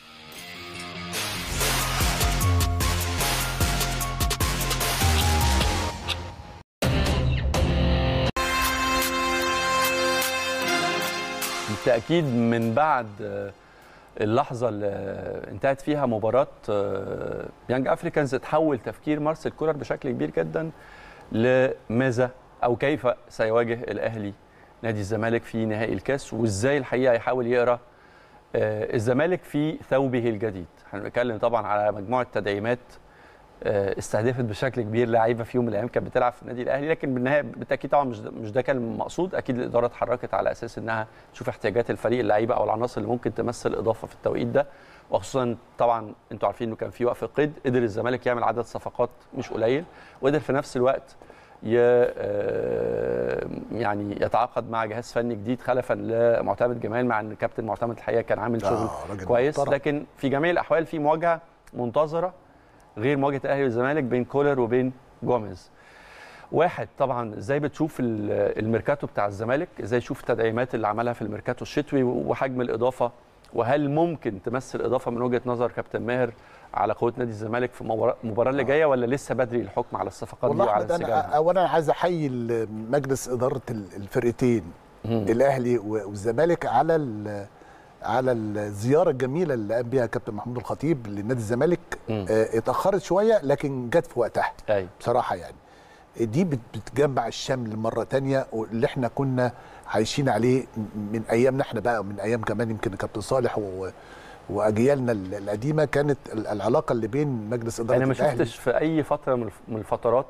بالتاكيد من بعد آه، اللحظه اللي انتهت فيها مباراه آه، يانج افريكانز اتحول تفكير مارسيل كولر بشكل كبير جدا لماذا او كيف سيواجه الاهلي نادي الزمالك في نهائي الكاس وازاي الحقيقه يحاول يقرا آه، الزمالك في ثوبه الجديد احنا بنتكلم طبعا على مجموعه تدعيمات آه، استهدفت بشكل كبير لعيبه في يوم من الايام كانت بتلعب في النادي الاهلي لكن بالنهايه بالتاكيد طبعا مش ده مش ده كان المقصود اكيد الاداره اتحركت على اساس انها تشوف احتياجات الفريق اللعيبه او العناصر اللي ممكن تمثل اضافه في التوقيت ده وخصوصا طبعا انتوا عارفين انه كان في وقف قيد قدر الزمالك يعمل عدد صفقات مش قليل وقدر في نفس الوقت ي... آه، يعني يتعاقد مع جهاز فني جديد خلفا لمعتمد جمال مع ان كابتن معتمد الحقيقه كان عامل شغل آه، راجل كويس محترم. لكن في جميع الاحوال في مواجهه منتظره غير مواجهه الاهلي والزمالك بين كولر وبين جوميز واحد طبعا ازاي بتشوف ال- الميركاتو بتاع الزمالك ازاي تشوف التدعيمات اللي عملها في الميركاتو الشتوي وحجم الاضافه وهل ممكن تمثل اضافه من وجهه نظر كابتن ماهر على قوه نادي الزمالك في المباراه المباراة اللي جايه ولا لسه بدري الحكم على الصفقات دي والله وعلى احمد انا انسجامها اولا عايز احيي مجلس اداره ال- الفرقتين مم. الاهلي و- والزمالك على ال- على الزياره الجميله اللي قام بيها كابتن محمود الخطيب لنادي الزمالك مم. آه، اتاخرت شويه لكن جت في وقتها ايوه بصراحه يعني دي بت- بتجمع الشمل مره تانية واللي احنا كنا عايشين عليه من ايامنا احنا بقى من ايام كمان يمكن كابتن صالح و واجيالنا ال- القديمه كانت ال- العلاقه اللي بين مجلس اداره انا ما الاهلي شفتش في اي فتره من الف- من الفترات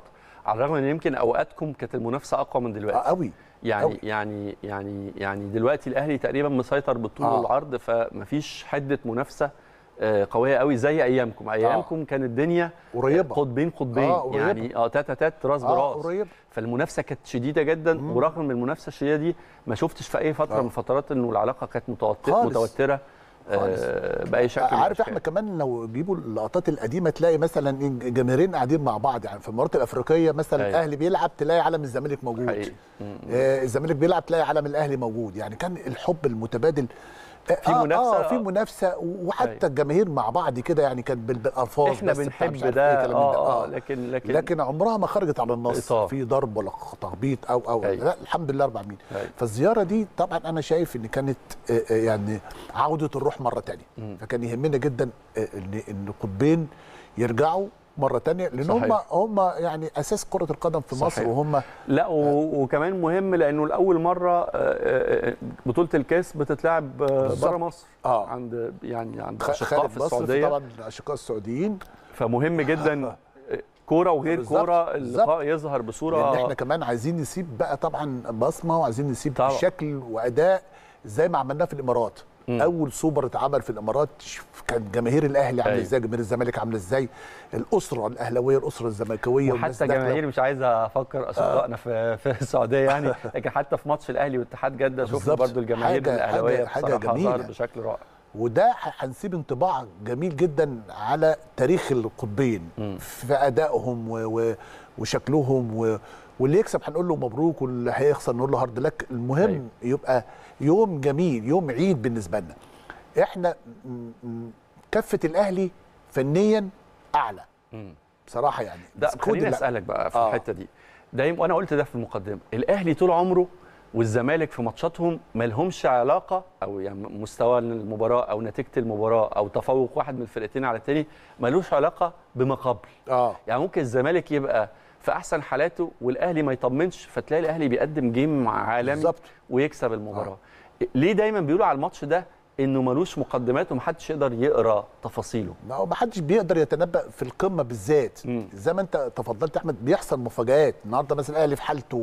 على الرغم ان يمكن اوقاتكم كانت المنافسه اقوى من آه دلوقتي قوي يعني أوي. يعني يعني يعني دلوقتي الاهلي تقريبا مسيطر بالطول آه. والعرض فمفيش حده منافسه آه، قويه قوي زي ايامكم ايامكم كانت الدنيا قريبة. قطبين قطبين آه، قريبة. يعني اه تاتا تات راس اه براس قريب فالمنافسه كانت شديده جدا ورغم من المنافسه الشديده دي ما شفتش في اي فتره آه. من الفترات انه العلاقه كانت متوتره خالص. متوتره خالص. آه باي شكل من عارف الأشكال. احنا كمان لو جيبوا اللقطات القديمه تلاقي مثلا إيه جماهيرين قاعدين مع بعض يعني في المباريات الافريقيه مثلا أيوة. الاهلي بيلعب تلاقي علم الزمالك موجود حقيقي. مم. آه الزمالك بيلعب تلاقي علم الاهلي موجود يعني كان الحب المتبادل آه، في آه، منافسة، اه في آه. منافسه وحتى أيوة. الجماهير مع بعض كده يعني كان بال- بالالفاظ احنا بس بتاع بنحب مش عارف ده إيه كلام من اه اه لكن لكن, لكن عمرها ما خرجت على النص إطار. في ضرب ولا تخبيط او او أيوة. لا الحمد لله رب العالمين أيوة. فالزياره دي طبعا انا شايف ان كانت آه، آه، يعني عوده الروح مره تانية فكان يهمنا جدا آه، ان ان القطبين يرجعوا مره تانية لان هم صحيح. هم يعني اساس كره القدم في مصر صحيح. وهم لا و... وكمان مهم لانه لاول مره آه، آه، آه، بطوله الكاس بتتلعب بالظبط. بره مصر آه. عند يعني عند خ- اشقاء خارج في مصر السعوديه طبعا الاشقاء السعوديين فمهم جدا آه، كوره وغير بالظبط. كوره اللقاء بالظبط. يظهر بصوره لان احنا كمان عايزين نسيب بقى طبعا بصمه وعايزين نسيب طبعا. شكل واداء زي ما عملناه في الامارات مم. اول سوبر اتعمل في الامارات شوف كان جماهير الاهلي عامله أيوة. ازاي جماهير الزمالك عامله ازاي الاسره الاهلاويه الاسره الزملكاويه والناس وحتى داخلة. جماهير مش عايز افكر اشقائنا في في السعوديه يعني لكن حتى في ماتش الاهلي واتحاد جده شفنا بالظبط. برضو الجماهير حاجة- الاهلاويه حاجة- حاجة بصراحه جميلة. ظهرت بشكل رائع وده ح- هنسيب انطباع جميل جدا على تاريخ القطبين في ادائهم و... و... وشكلهم و... واللي يكسب هنقول له مبروك واللي هيخسر نقول له هارد لك المهم أيوة. أيوه. يبقى يوم جميل يوم عيد بالنسبه لنا احنا م- م- كفه الاهلي فنيا اعلى مم. بصراحه يعني ده بس كود خليني لا. اسالك بقى في آه. الحته دي دايما وانا قلت ده في المقدمه الاهلي طول عمره والزمالك في ماتشاتهم ما لهمش علاقه او يعني مستوى المباراه او نتيجه المباراه او تفوق واحد من الفرقتين على الثاني ملوش علاقه بما قبل اه يعني ممكن الزمالك يبقى في احسن حالاته والاهلي ما يطمنش فتلاقي الاهلي بيقدم جيم عالمي بالظبط. ويكسب المباراه ليه دايما بيقولوا على الماتش ده انه ملوش مقدمات ومحدش يقدر يقرا تفاصيله ما هو ما حدش بيقدر يتنبأ في القمه بالذات مم. زي ما انت تفضلت يا احمد بيحصل مفاجآت النهارده مثلا الاهلي في حالته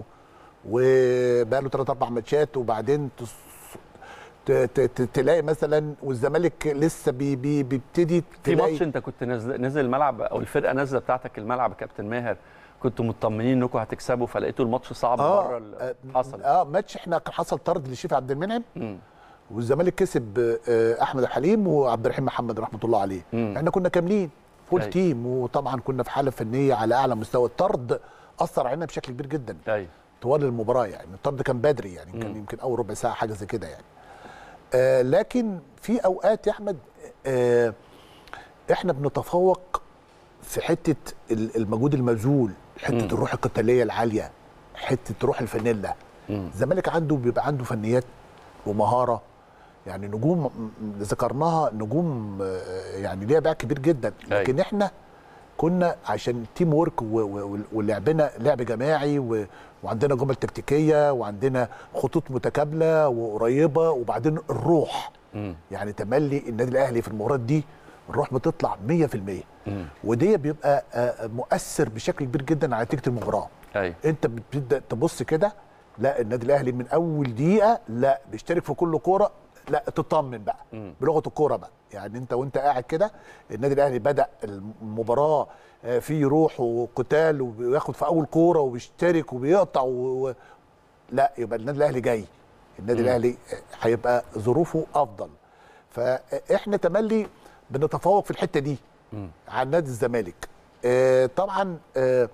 وبقى له ثلاث اربع ماتشات وبعدين تص... ت... ت... ت... تلاقي مثلا والزمالك لسه بي... بي... بيبتدي في تلاقي ماتش انت كنت نازل نزل الملعب او الفرقه نازله بتاعتك الملعب يا كابتن ماهر كنتوا مطمنين انكم هتكسبوا فلقيتوا الماتش صعب بره ال- حصل اه ماتش احنا كان حصل طرد لشريف عبد المنعم مم. والزمالك كسب آه، احمد الحليم وعبد الرحيم محمد رحمه الله عليه مم. احنا كنا كاملين فول أيوة. تيم وطبعا كنا في حاله فنيه على اعلى مستوى الطرد اثر علينا بشكل كبير جدا ايوه طوال المباراه يعني الطرد كان بدري يعني كان مم. يمكن اول ربع ساعه حاجه زي كده يعني آه لكن في اوقات يا احمد آه احنا بنتفوق في حته ال- المجهود المبذول حته مم. الروح القتاليه العاليه حته روح الفانيلا مم. الزمالك عنده بيبقى عنده فنيات ومهاره يعني نجوم م- م- ذكرناها نجوم آه، يعني ليها باع كبير جدا أيوة. لكن احنا كنا عشان تيم وورك و- و- ولعبنا لعب جماعي و- وعندنا جمل تكتيكيه وعندنا خطوط متكامله وقريبه وبعدين الروح مم. يعني تملي النادي الاهلي في المباريات دي الروح بتطلع 100% مم. ودي بيبقى آه، مؤثر بشكل كبير جدا على نتيجه المباراه ايوه انت بتبدا تبص كده لا النادي الاهلي من اول دقيقه لا بيشترك في كل كوره لا تطمن بقى مم. بلغه الكوره بقى يعني انت وانت قاعد كده النادي الاهلي بدا المباراه آه، فيه روح وقتال وبياخد في اول كوره وبيشترك وبيقطع و... و... لا يبقى النادي الاهلي جاي النادي مم. الاهلي هيبقى ظروفه افضل فاحنا تملي بنتفوق في الحته دي مم. عن نادي الزمالك آه، طبعا آه،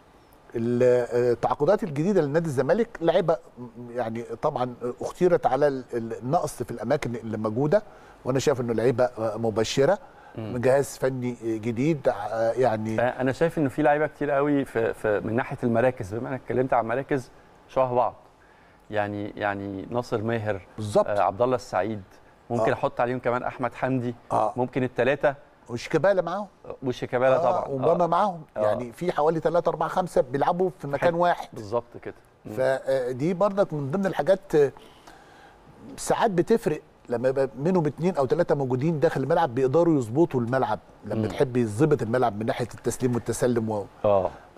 التعاقدات الجديده لنادي الزمالك لعيبه يعني طبعا اختيرت على ال- ال- النقص في الاماكن اللي موجوده وانا شايف انه لعيبه مبشره من جهاز فني جديد آه، يعني انا شايف انه في لعيبه كتير قوي في, في من ناحيه المراكز بما انك اتكلمت عن مراكز شبه بعض يعني يعني ناصر ماهر بالظبط آه عبد الله السعيد ممكن آه. احط عليهم كمان احمد حمدي اه ممكن الثلاثه وشيكابالا معاهم وشيكابالا طبعا ومباما آه. معاهم آه. يعني في حوالي 3 4 5 بيلعبوا في مكان واحد بالظبط كده مم. فدي برضك من ضمن الحاجات آه، ساعات بتفرق لما يبقى منهم اتنين او ثلاثه موجودين داخل الملعب بيقدروا يظبطوا الملعب لما مم. تحب يظبط الملعب من ناحيه التسليم والتسلم و... اه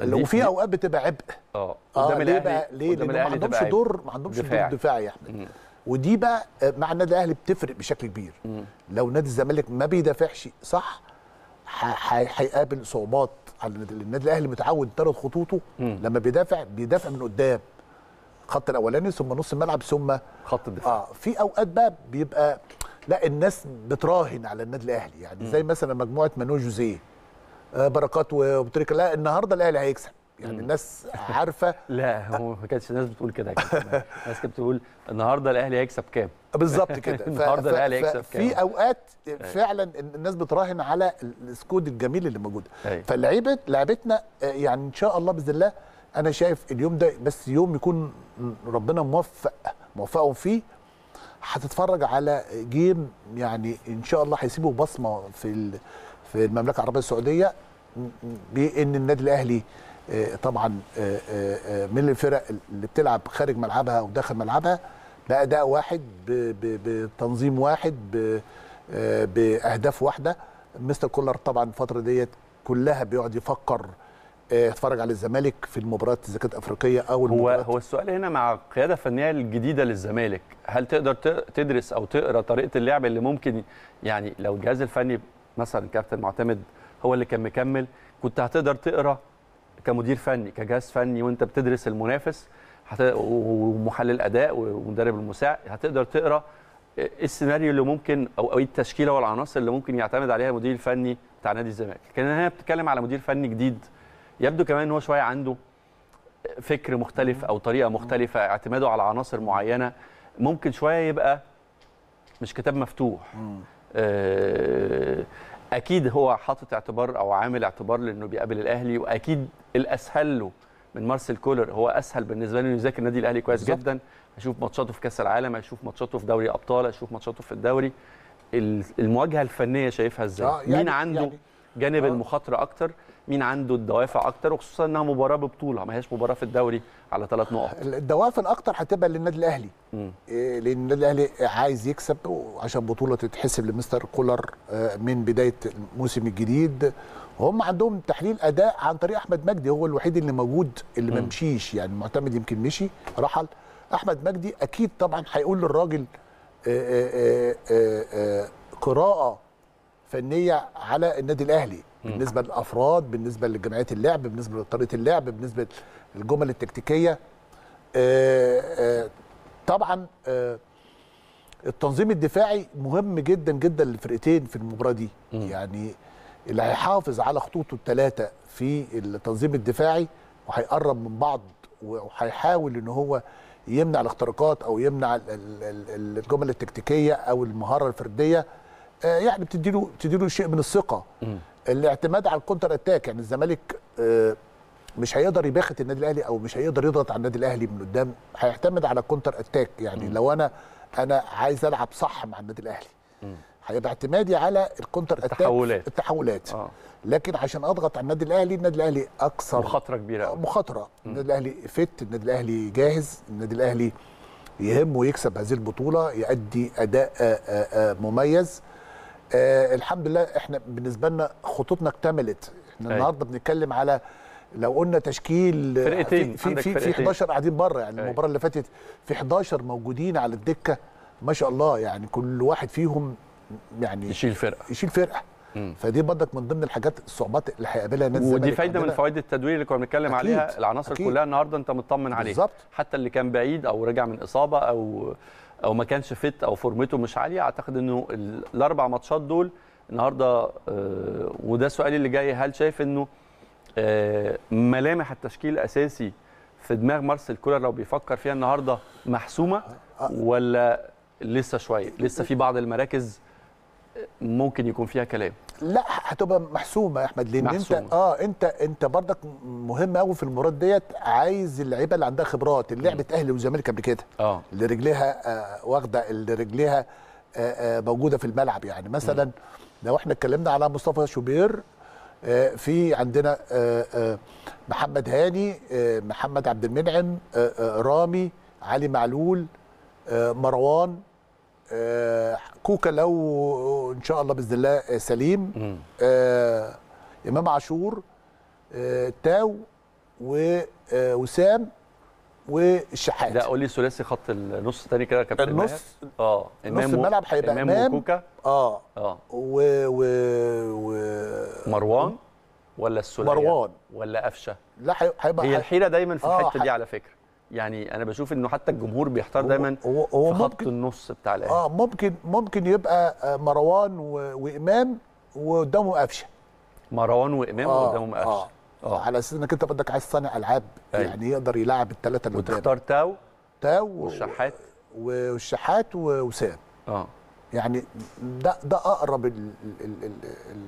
دي- وفي دي- اوقات بتبقى عبء اه اه قدام ليه الأهلي- بقى ليه قدام لان ما الأهلي عندهمش تبقى دور ما عندهمش دفاعي. دور دفاعي يا احمد مم. ودي بقى آه، مع النادي الاهلي بتفرق بشكل كبير مم. لو نادي الزمالك ما بيدافعش صح ح- ح- هيقابل صعوبات على النادي النادي الاهلي متعود طرد خطوطه مم. لما بيدافع بيدافع من قدام الخط الاولاني ثم نص الملعب ثم خط الدفاع اه في اوقات بقى بيبقى لا الناس بتراهن على النادي الاهلي يعني زي مثلا مجموعه مانو جوزيه آه بركات وبتريكا لا النهارده الاهلي هيكسب يعني الناس عارفه لا هو ما كانتش الناس بتقول كده يا كابتن. الناس كانت بتقول النهارده الاهلي هيكسب كام بالظبط كده ف- النهارده ف- الأهلي ف- هيكسب في كام؟ اوقات فعلا الناس بتراهن على السكود الجميل اللي موجود أيوة. فاللعيبه لعبتنا آه، يعني ان شاء الله باذن الله انا شايف اليوم ده بس يوم يكون ربنا موفق موفقهم فيه هتتفرج على جيم يعني ان شاء الله هيسيبوا بصمه في ال- في المملكه العربيه السعوديه بان النادي الاهلي آه، طبعا آه، آه، آه، من الفرق اللي بتلعب خارج ملعبها وداخل ملعبها باداء واحد ب- ب- بتنظيم واحد ب- آه، باهداف واحده مستر كولر طبعا الفتره ديت كلها بيقعد يفكر آه، يتفرج على الزمالك في المباريات اذا كانت افريقيه او هو المباريات هو السؤال هنا مع القياده الفنيه الجديده للزمالك هل تقدر ت- تدرس او تقرا طريقه اللعب اللي ممكن يعني لو الجهاز الفني مثلا كابتن معتمد هو اللي كان مكمل كنت هتقدر تقرا كمدير فني كجهاز فني وانت بتدرس المنافس هت... ومحلل اداء ومدرب المساعد هتقدر تقرا ايه السيناريو اللي ممكن او ايه التشكيله والعناصر اللي ممكن يعتمد عليها المدير الفني بتاع نادي الزمالك كان هنا بتتكلم على مدير فني جديد يبدو كمان ان هو شويه عنده فكر مختلف او طريقه مختلفه اعتماده على عناصر معينه ممكن شويه يبقى مش كتاب مفتوح آه، اكيد هو حاطط اعتبار او عامل اعتبار لانه بيقابل الاهلي واكيد الاسهل له من مارسيل كولر هو اسهل بالنسبه له انه يذاكر النادي الاهلي كويس بالظبط. جدا هيشوف ماتشاته في كاس العالم هيشوف ماتشاته في دوري ابطال هيشوف ماتشاته في الدوري ال- المواجهه الفنيه شايفها ازاي آه، يعني- مين عنده يعني- جانب آه. المخاطره اكتر مين عنده الدوافع اكتر وخصوصا انها مباراه ببطوله ما هياش مباراه في الدوري على ثلاث نقط الدوافع الاكتر هتبقى للنادي الاهلي مم. إيه، لان النادي الاهلي عايز يكسب عشان بطوله تتحسب لمستر كولر آه، من بدايه الموسم الجديد وهم عندهم تحليل اداء عن طريق احمد مجدي هو الوحيد اللي موجود اللي ما مم. مشيش يعني معتمد يمكن مشي رحل احمد مجدي اكيد طبعا هيقول للراجل آه، آه، آه، آه، قراءه فنيه على النادي الاهلي بالنسبه للافراد بالنسبه لجمعيات اللعب بالنسبه لطريقه اللعب بالنسبه للجمل التكتيكيه آه، آه، طبعا آه، التنظيم الدفاعي مهم جدا جدا للفرقتين في المباراه دي مم. يعني اللي هيحافظ على خطوطه الثلاثه في التنظيم الدفاعي وهيقرب من بعض وهيحاول ان هو يمنع الاختراقات او يمنع ال- ال- ال- الجمل التكتيكيه او المهاره الفرديه آه، يعني بتديله بتديله شيء من الثقه مم. الاعتماد على الكونتر اتاك يعني الزمالك آه، مش هيقدر يباخت النادي الاهلي او مش هيقدر يضغط على النادي الاهلي من قدام هيعتمد على الكونتر اتاك يعني مم. لو انا انا عايز العب صح مع النادي الاهلي مم. هيبقى اعتمادي على الكونتر اتاك التحولات. التحولات اه لكن عشان اضغط على النادي الاهلي النادي الاهلي اكثر مخاطره كبيره قوي مخاطره النادي الاهلي فت النادي الاهلي جاهز النادي الاهلي يهمه يكسب هذه البطوله يؤدي اداء آه، آه، آه، مميز آه الحمد لله احنا بالنسبه لنا خطوطنا اكتملت احنا أيوة. النهارده بنتكلم على لو قلنا تشكيل آه، فرقتين، في في, عندك في, في فرقتين. 11 قاعدين بره يعني أيوة. المباراه اللي فاتت في 11 موجودين على الدكه ما شاء الله يعني كل واحد فيهم يعني يشيل فرقه يشيل فرقه مم. فدي برضك من ضمن الحاجات الصعوبات اللي هيقابلها نادي ودي الزمالك فايده من عندنا. فوائد التدوير اللي كنا بنتكلم أكيد، عليها العناصر أكيد. كلها النهارده انت مطمن عليها بالظبط. حتى اللي كان بعيد او رجع من اصابه او او ما كانش فت او فورمته مش عاليه اعتقد انه ال- الاربع ماتشات دول النهارده آه، وده سؤالي اللي جاي هل شايف انه آه، ملامح التشكيل الاساسي في دماغ مارسيل كولر لو بيفكر فيها النهارده محسومه آه. ولا لسه شويه لسه في بعض المراكز ممكن يكون فيها كلام لا هتبقى محسومه يا احمد لان محسومة. انت اه انت انت برضك مهم قوي في المباراه ديت عايز اللعيبه اللي عندها خبرات اللي لعبت اهلي وزمالك قبل كده اه اللي رجليها آه واخده اللي رجليها آه آه موجوده في الملعب يعني مثلا لو احنا اتكلمنا على مصطفى شوبير آه في عندنا آه آه محمد هاني آه محمد عبد المنعم آه آه رامي علي معلول آه مروان آه كوكا لو ان شاء الله باذن الله آه، سليم مم. آه امام عاشور آه تاو ووسام والشحات لا قول لي ثلاثي خط النص تاني كده يا كابتن النص- ماهر. اه نص و- الملعب هيبقى امام إمام. وكوكا اه اه و و و مروان ولا السوليه مروان. ولا قفشه لا هي- هيبقى هي الحيره دايما في آه، الحته ح- دي على فكره يعني انا بشوف انه حتى الجمهور بيحتار دايما هو هو في خط ممكن النص بتاع الاهلي اه ممكن ممكن يبقى آه، مروان و- وامام وقدامه قفشه مروان وامام آه، قدامهم قفشه آه. آه. على اساس انك انت بدك عايز صانع العاب أيوة. يعني يقدر يلعب الثلاثه اللي قدام وتختار تاو تاو والشحات والشحات ووسام اه يعني ده ده اقرب ال ال ال ال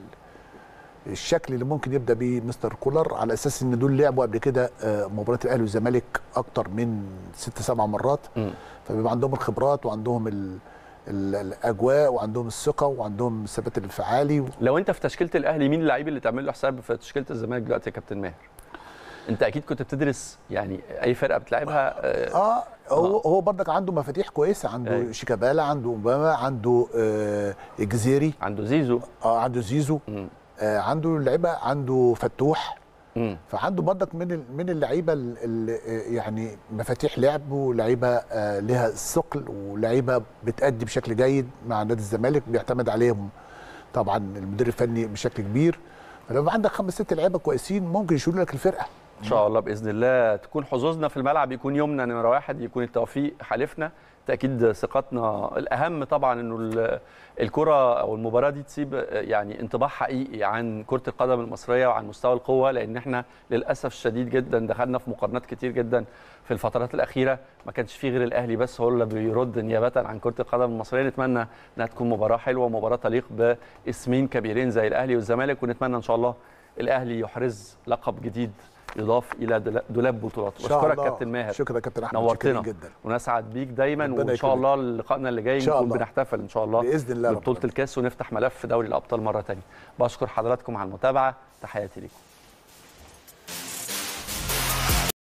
الشكل اللي ممكن يبدا بيه مستر كولر على اساس ان دول لعبوا قبل كده آه، مباراه الاهلي والزمالك اكتر من ست سبع مرات مم. فبيبقى عندهم الخبرات وعندهم ال ال الاجواء وعندهم الثقه وعندهم الثبات الانفعالي لو انت في تشكيله الاهلي مين اللعيب اللي تعمل له حساب في تشكيله الزمالك دلوقتي يا كابتن ماهر انت اكيد كنت بتدرس يعني اي فرقه بتلعبها آه، اه هو هو برضك عنده مفاتيح كويسه عنده أيوة. شيكابالا عنده اوباما عنده آه جزيري عنده زيزو آه عنده زيزو مم. آه عنده لعيبه عنده فتوح مم. فعنده برضك من ال- من اللعيبه ال- ال- يعني مفاتيح لعب ولعيبه آه، لها ثقل ولعيبه بتأدي بشكل جيد مع نادي الزمالك بيعتمد عليهم طبعا المدير الفني بشكل كبير فلما عندك خمس ست لعيبه كويسين ممكن يشيلوا لك الفرقه ان شاء الله باذن الله تكون حظوظنا في الملعب يكون يومنا نمره واحد يكون التوفيق حالفنا تاكيد ثقتنا الاهم طبعا انه ال- الكره او المباراه دي تسيب يعني انطباع حقيقي عن كره القدم المصريه وعن مستوى القوه لان احنا للاسف الشديد جدا دخلنا في مقارنات كتير جدا في الفترات الاخيره ما كانش فيه غير الاهلي بس هو اللي بيرد نيابه عن كره القدم المصريه نتمنى انها تكون مباراه حلوه ومباراه تليق باسمين كبيرين زي الاهلي والزمالك ونتمنى ان شاء الله الاهلي يحرز لقب جديد يضاف الى دول- دولاب بطولات إن شاء بشكرك الله. كابتن ماهر شكرا يا كابتن احمد نورتنا شكرا جدا ونسعد بيك دايما ربنا وان شاء يكرمك. الله لقائنا اللي جاي إن شاء نكون الله. بنحتفل ان شاء الله باذن الله رب ببطوله العالمين. الكاس ونفتح ملف دوري الابطال مره ثانيه بشكر حضراتكم على المتابعه تحياتي ليكم